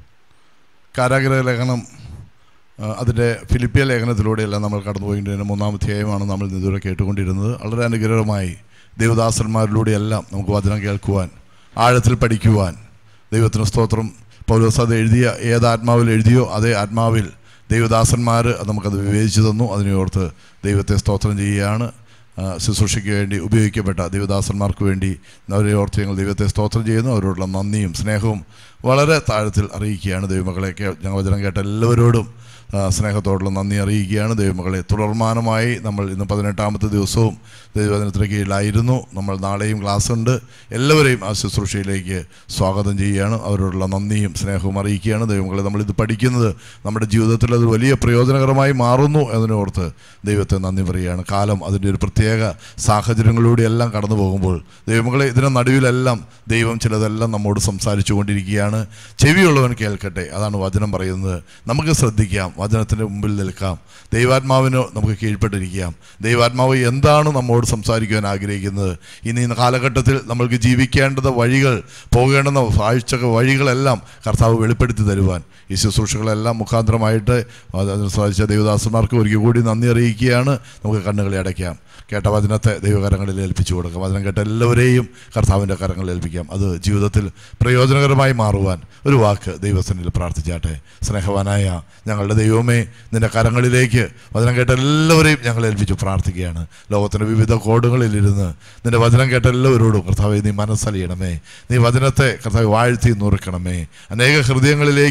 കാരാഗ്രഹ ലേഖനം ആ, അതിൻ്റെ ഫിലിപ്പിയ ലേഖനത്തിലൂടെയെല്ലാം നമ്മൾ കടന്നുപോയിക്കൊണ്ടിരുന്ന മൂന്നാം അധ്യായമാണ് നമ്മൾ ഇന്ന് ഇതുവരെ കേട്ടുകൊണ്ടിരുന്നത് വളരെ അനുഗ്രഹമായി ദൈവദാസന്മാരിലൂടെയെല്ലാം നമുക്ക് വചനം കേൾക്കുവാൻ ആഴത്തിൽ പഠിക്കുവാൻ ദൈവത്തിന് സ്തോത്രം പൗലോസ് അത് എഴുതിയ ഏത് ആത്മാവിൽ എഴുതിയോ അതേ ആത്മാവിൽ ദൈവദാസന്മാർ നമുക്കത് വിവേചിച്ചു തന്നു അതിനെ ഓർത്ത് ദൈവത്തെ സ്തോത്രം ചെയ്യുകയാണ് ആ, ശുശ്രൂഷയ്ക്ക് വേണ്ടി ഉപയോഗിക്കപ്പെട്ട ദൈവദാസന്മാർക്ക് വേണ്ടി അവരെ ഓർത്ത് ഞങ്ങൾ ദൈവത്തെ സ്തോത്രം ചെയ്യുന്നു അവരോടുള്ള നന്ദിയും സ്നേഹവും വളരെ താഴത്തിൽ അറിയിക്കുകയാണ് ദൈവമക്കളെ കേ- ഞങ്ങൾ വചനം കേട്ട എല്ലാവരോടും ആ, സ്നേഹത്തോടുള്ള നന്ദി അറിയിക്കുകയാണ് ദൈവമക്കളെ തുടർമാനമായി നമ്മൾ ഇന്ന് പതിനെട്ടാമത്തെ ദിവസവും ദൈവവചനത്തിന് കീഴിലായിരുന്നു നമ്മൾ നാളെയും ക്ലാസ് ഉണ്ട് എല്ലാവരെയും ആ ശുശ്രൂഷയിലേക്ക് സ്വാഗതം ചെയ്യുകയാണ് അവരോടുള്ള നന്ദിയും സ്നേഹവും അറിയിക്കുകയാണ് ദൈവമക്കളെ നമ്മളിത് പഠിക്കുന്നത് നമ്മുടെ ജീവിതത്തിൽ അത് വലിയ പ്രയോജനകരമായി മാറുന്നു എന്നതിനോർത്ത് ദൈവത്തെ നന്ദി പറയുകയാണ് കാലം അതിൻ്റെ ഒരു പ്രത്യേക സാഹചര്യങ്ങളിലൂടെ എല്ലാം കടന്നു പോകുമ്പോൾ ദൈവമക്കളെ ഇതിന് നടുവിലെല്ലാം ദൈവം ചിലതെല്ലാം നമ്മോട് സംസാരിച്ചു കൊണ്ടിരിക്കുകയാണ് ചെവിയുള്ളവൻ കേൾക്കട്ടെ അതാണ് വചനം പറയുന്നത് നമുക്ക് ശ്രദ്ധിക്കാം വചനത്തിൻ്റെ മുമ്പിൽ നിൽക്കാം ദൈവാത്മാവിന് നമുക്ക് കീഴ്പ്പെട്ടിരിക്കാം ദൈവാത്മാവ് എന്താണ് നമ്മോട് സംസാരിക്കുവാൻ ആഗ്രഹിക്കുന്നത് ഇനി ഈ കാലഘട്ടത്തിൽ നമ്മൾക്ക് ജീവിക്കേണ്ടത് വഴികൾ പോകേണ്ടുന്ന കാഴ്ച വഴികളെല്ലാം കർത്താവ് വെളിപ്പെടുത്തി തരുവാൻ ഈ ശുശ്രൂഷകളെല്ലാം മുഖാന്തരമായിട്ട് അതിന് സാധിച്ച ദൈവദാസന്മാർക്ക് ഒരിക്കൽ കൂടി നന്ദി അറിയിക്കുകയാണ് നമുക്ക് കണ്ണുകളെ അടയ്ക്കാം കേട്ട വചനത്തെ ദൈവകരങ്ങളിൽ ഏൽപ്പിച്ചു കൊടുക്കാം വചനം കേട്ട എല്ലാവരെയും കർത്താവിൻ്റെ കരങ്ങളിൽ ഏൽപ്പിക്കാം അത് ജീവിതത്തിൽ പ്രയോജനകരമായി മാറുവാൻ ഒരു വാക്ക് ദൈവസനിൽ പ്രാർത്ഥിച്ചാട്ടെ സ്നേഹവാനായ ഞങ്ങളുടെ ദൈവമേ നിന്റെ കരങ്ങളിലേക്ക് വചനം കേട്ട എല്ലാവരെയും ഞങ്ങൾ ഏൽപ്പിച്ചു പ്രാർത്ഥിക്കുകയാണ് ലോകത്തിൻ്റെ വിവിധ കോടുകളിലിരുന്ന് നിന്റെ വചനം കേട്ട എല്ലാവരോടും കർത്താവെ നീ മനസ്സലിയണമേ നീ വചനത്തെ കർത്താവ് വാഴ്ത്തി നുറുക്കണമേ അനേക ഹൃദയങ്ങളിലേക്ക് അത് ആഴ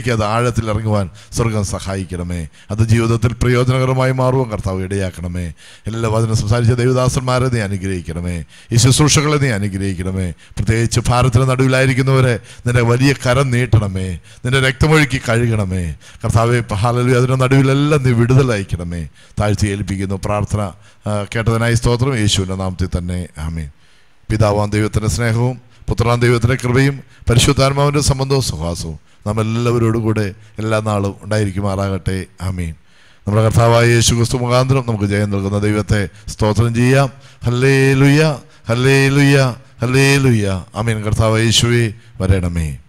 ആഴത്തിൽ ഇറങ്ങുവാൻ സ്വർഗം സഹായിക്കണമേ അത് ജീവിതത്തിൽ പ്രയോജനകരമായി മാറുവാൻ കർത്താവ് ഇടയാക്കണമേ എല്ലാ വചനം സംസാരിച്ച ദൈവദാസന്മാരെ നീ അനുഗ്രഹിക്കണമേ ഈ ശുശ്രൂഷകളെ നീ അനുഗ്രഹിക്കണമേ പ്രത്യേകിച്ച് ഭാരതത്തിന് നടുവിലായിരിക്കുന്നവരെ നിന്റെ വലിയ കരം നീട്ടണമേ നിന്റെ രക്തമൊഴുക്കി കഴുകണമേ കർത്താവെ ഹാലലു അതിൻ്റെ നടുവിലെല്ലാം നീ വിടുതലയക്കണമേ താഴ്ത്തി ഏൽപ്പിക്കുന്നു പ്രാർത്ഥന ആ, കേട്ടതിനായി സ്തോത്രം യേശുവിൻ്റെ നാമത്തിൽ തന്നെ ആമീൻ പിതാവാം ദൈവത്തിൻ്റെ സ്നേഹവും പുത്രാം ദൈവത്തിൻ്റെ കൃപയും പരിശുദ്ധാത്മാവിൻ്റെ സംബന്ധവും സുഹാസവും നാം എല്ലാവരോടും കൂടെ എല്ലാ നാളും ഉണ്ടായിരിക്കുമാറാകട്ടെ ആമീൻ നമ്മുടെ കർത്താവായ യേശു ക്രിസ്തു മുഖാന്തരം നമുക്ക് ജയം നൽകുന്ന ദൈവത്തെ സ്തോത്രം ചെയ്യാം ഹല്ലേ ലുയ്യ ഹല്ലേ ലുയ്യ ഹല്ലേ ലുയ്യ ആമീൻ കർത്താവ് യേശുവേ വരണമേ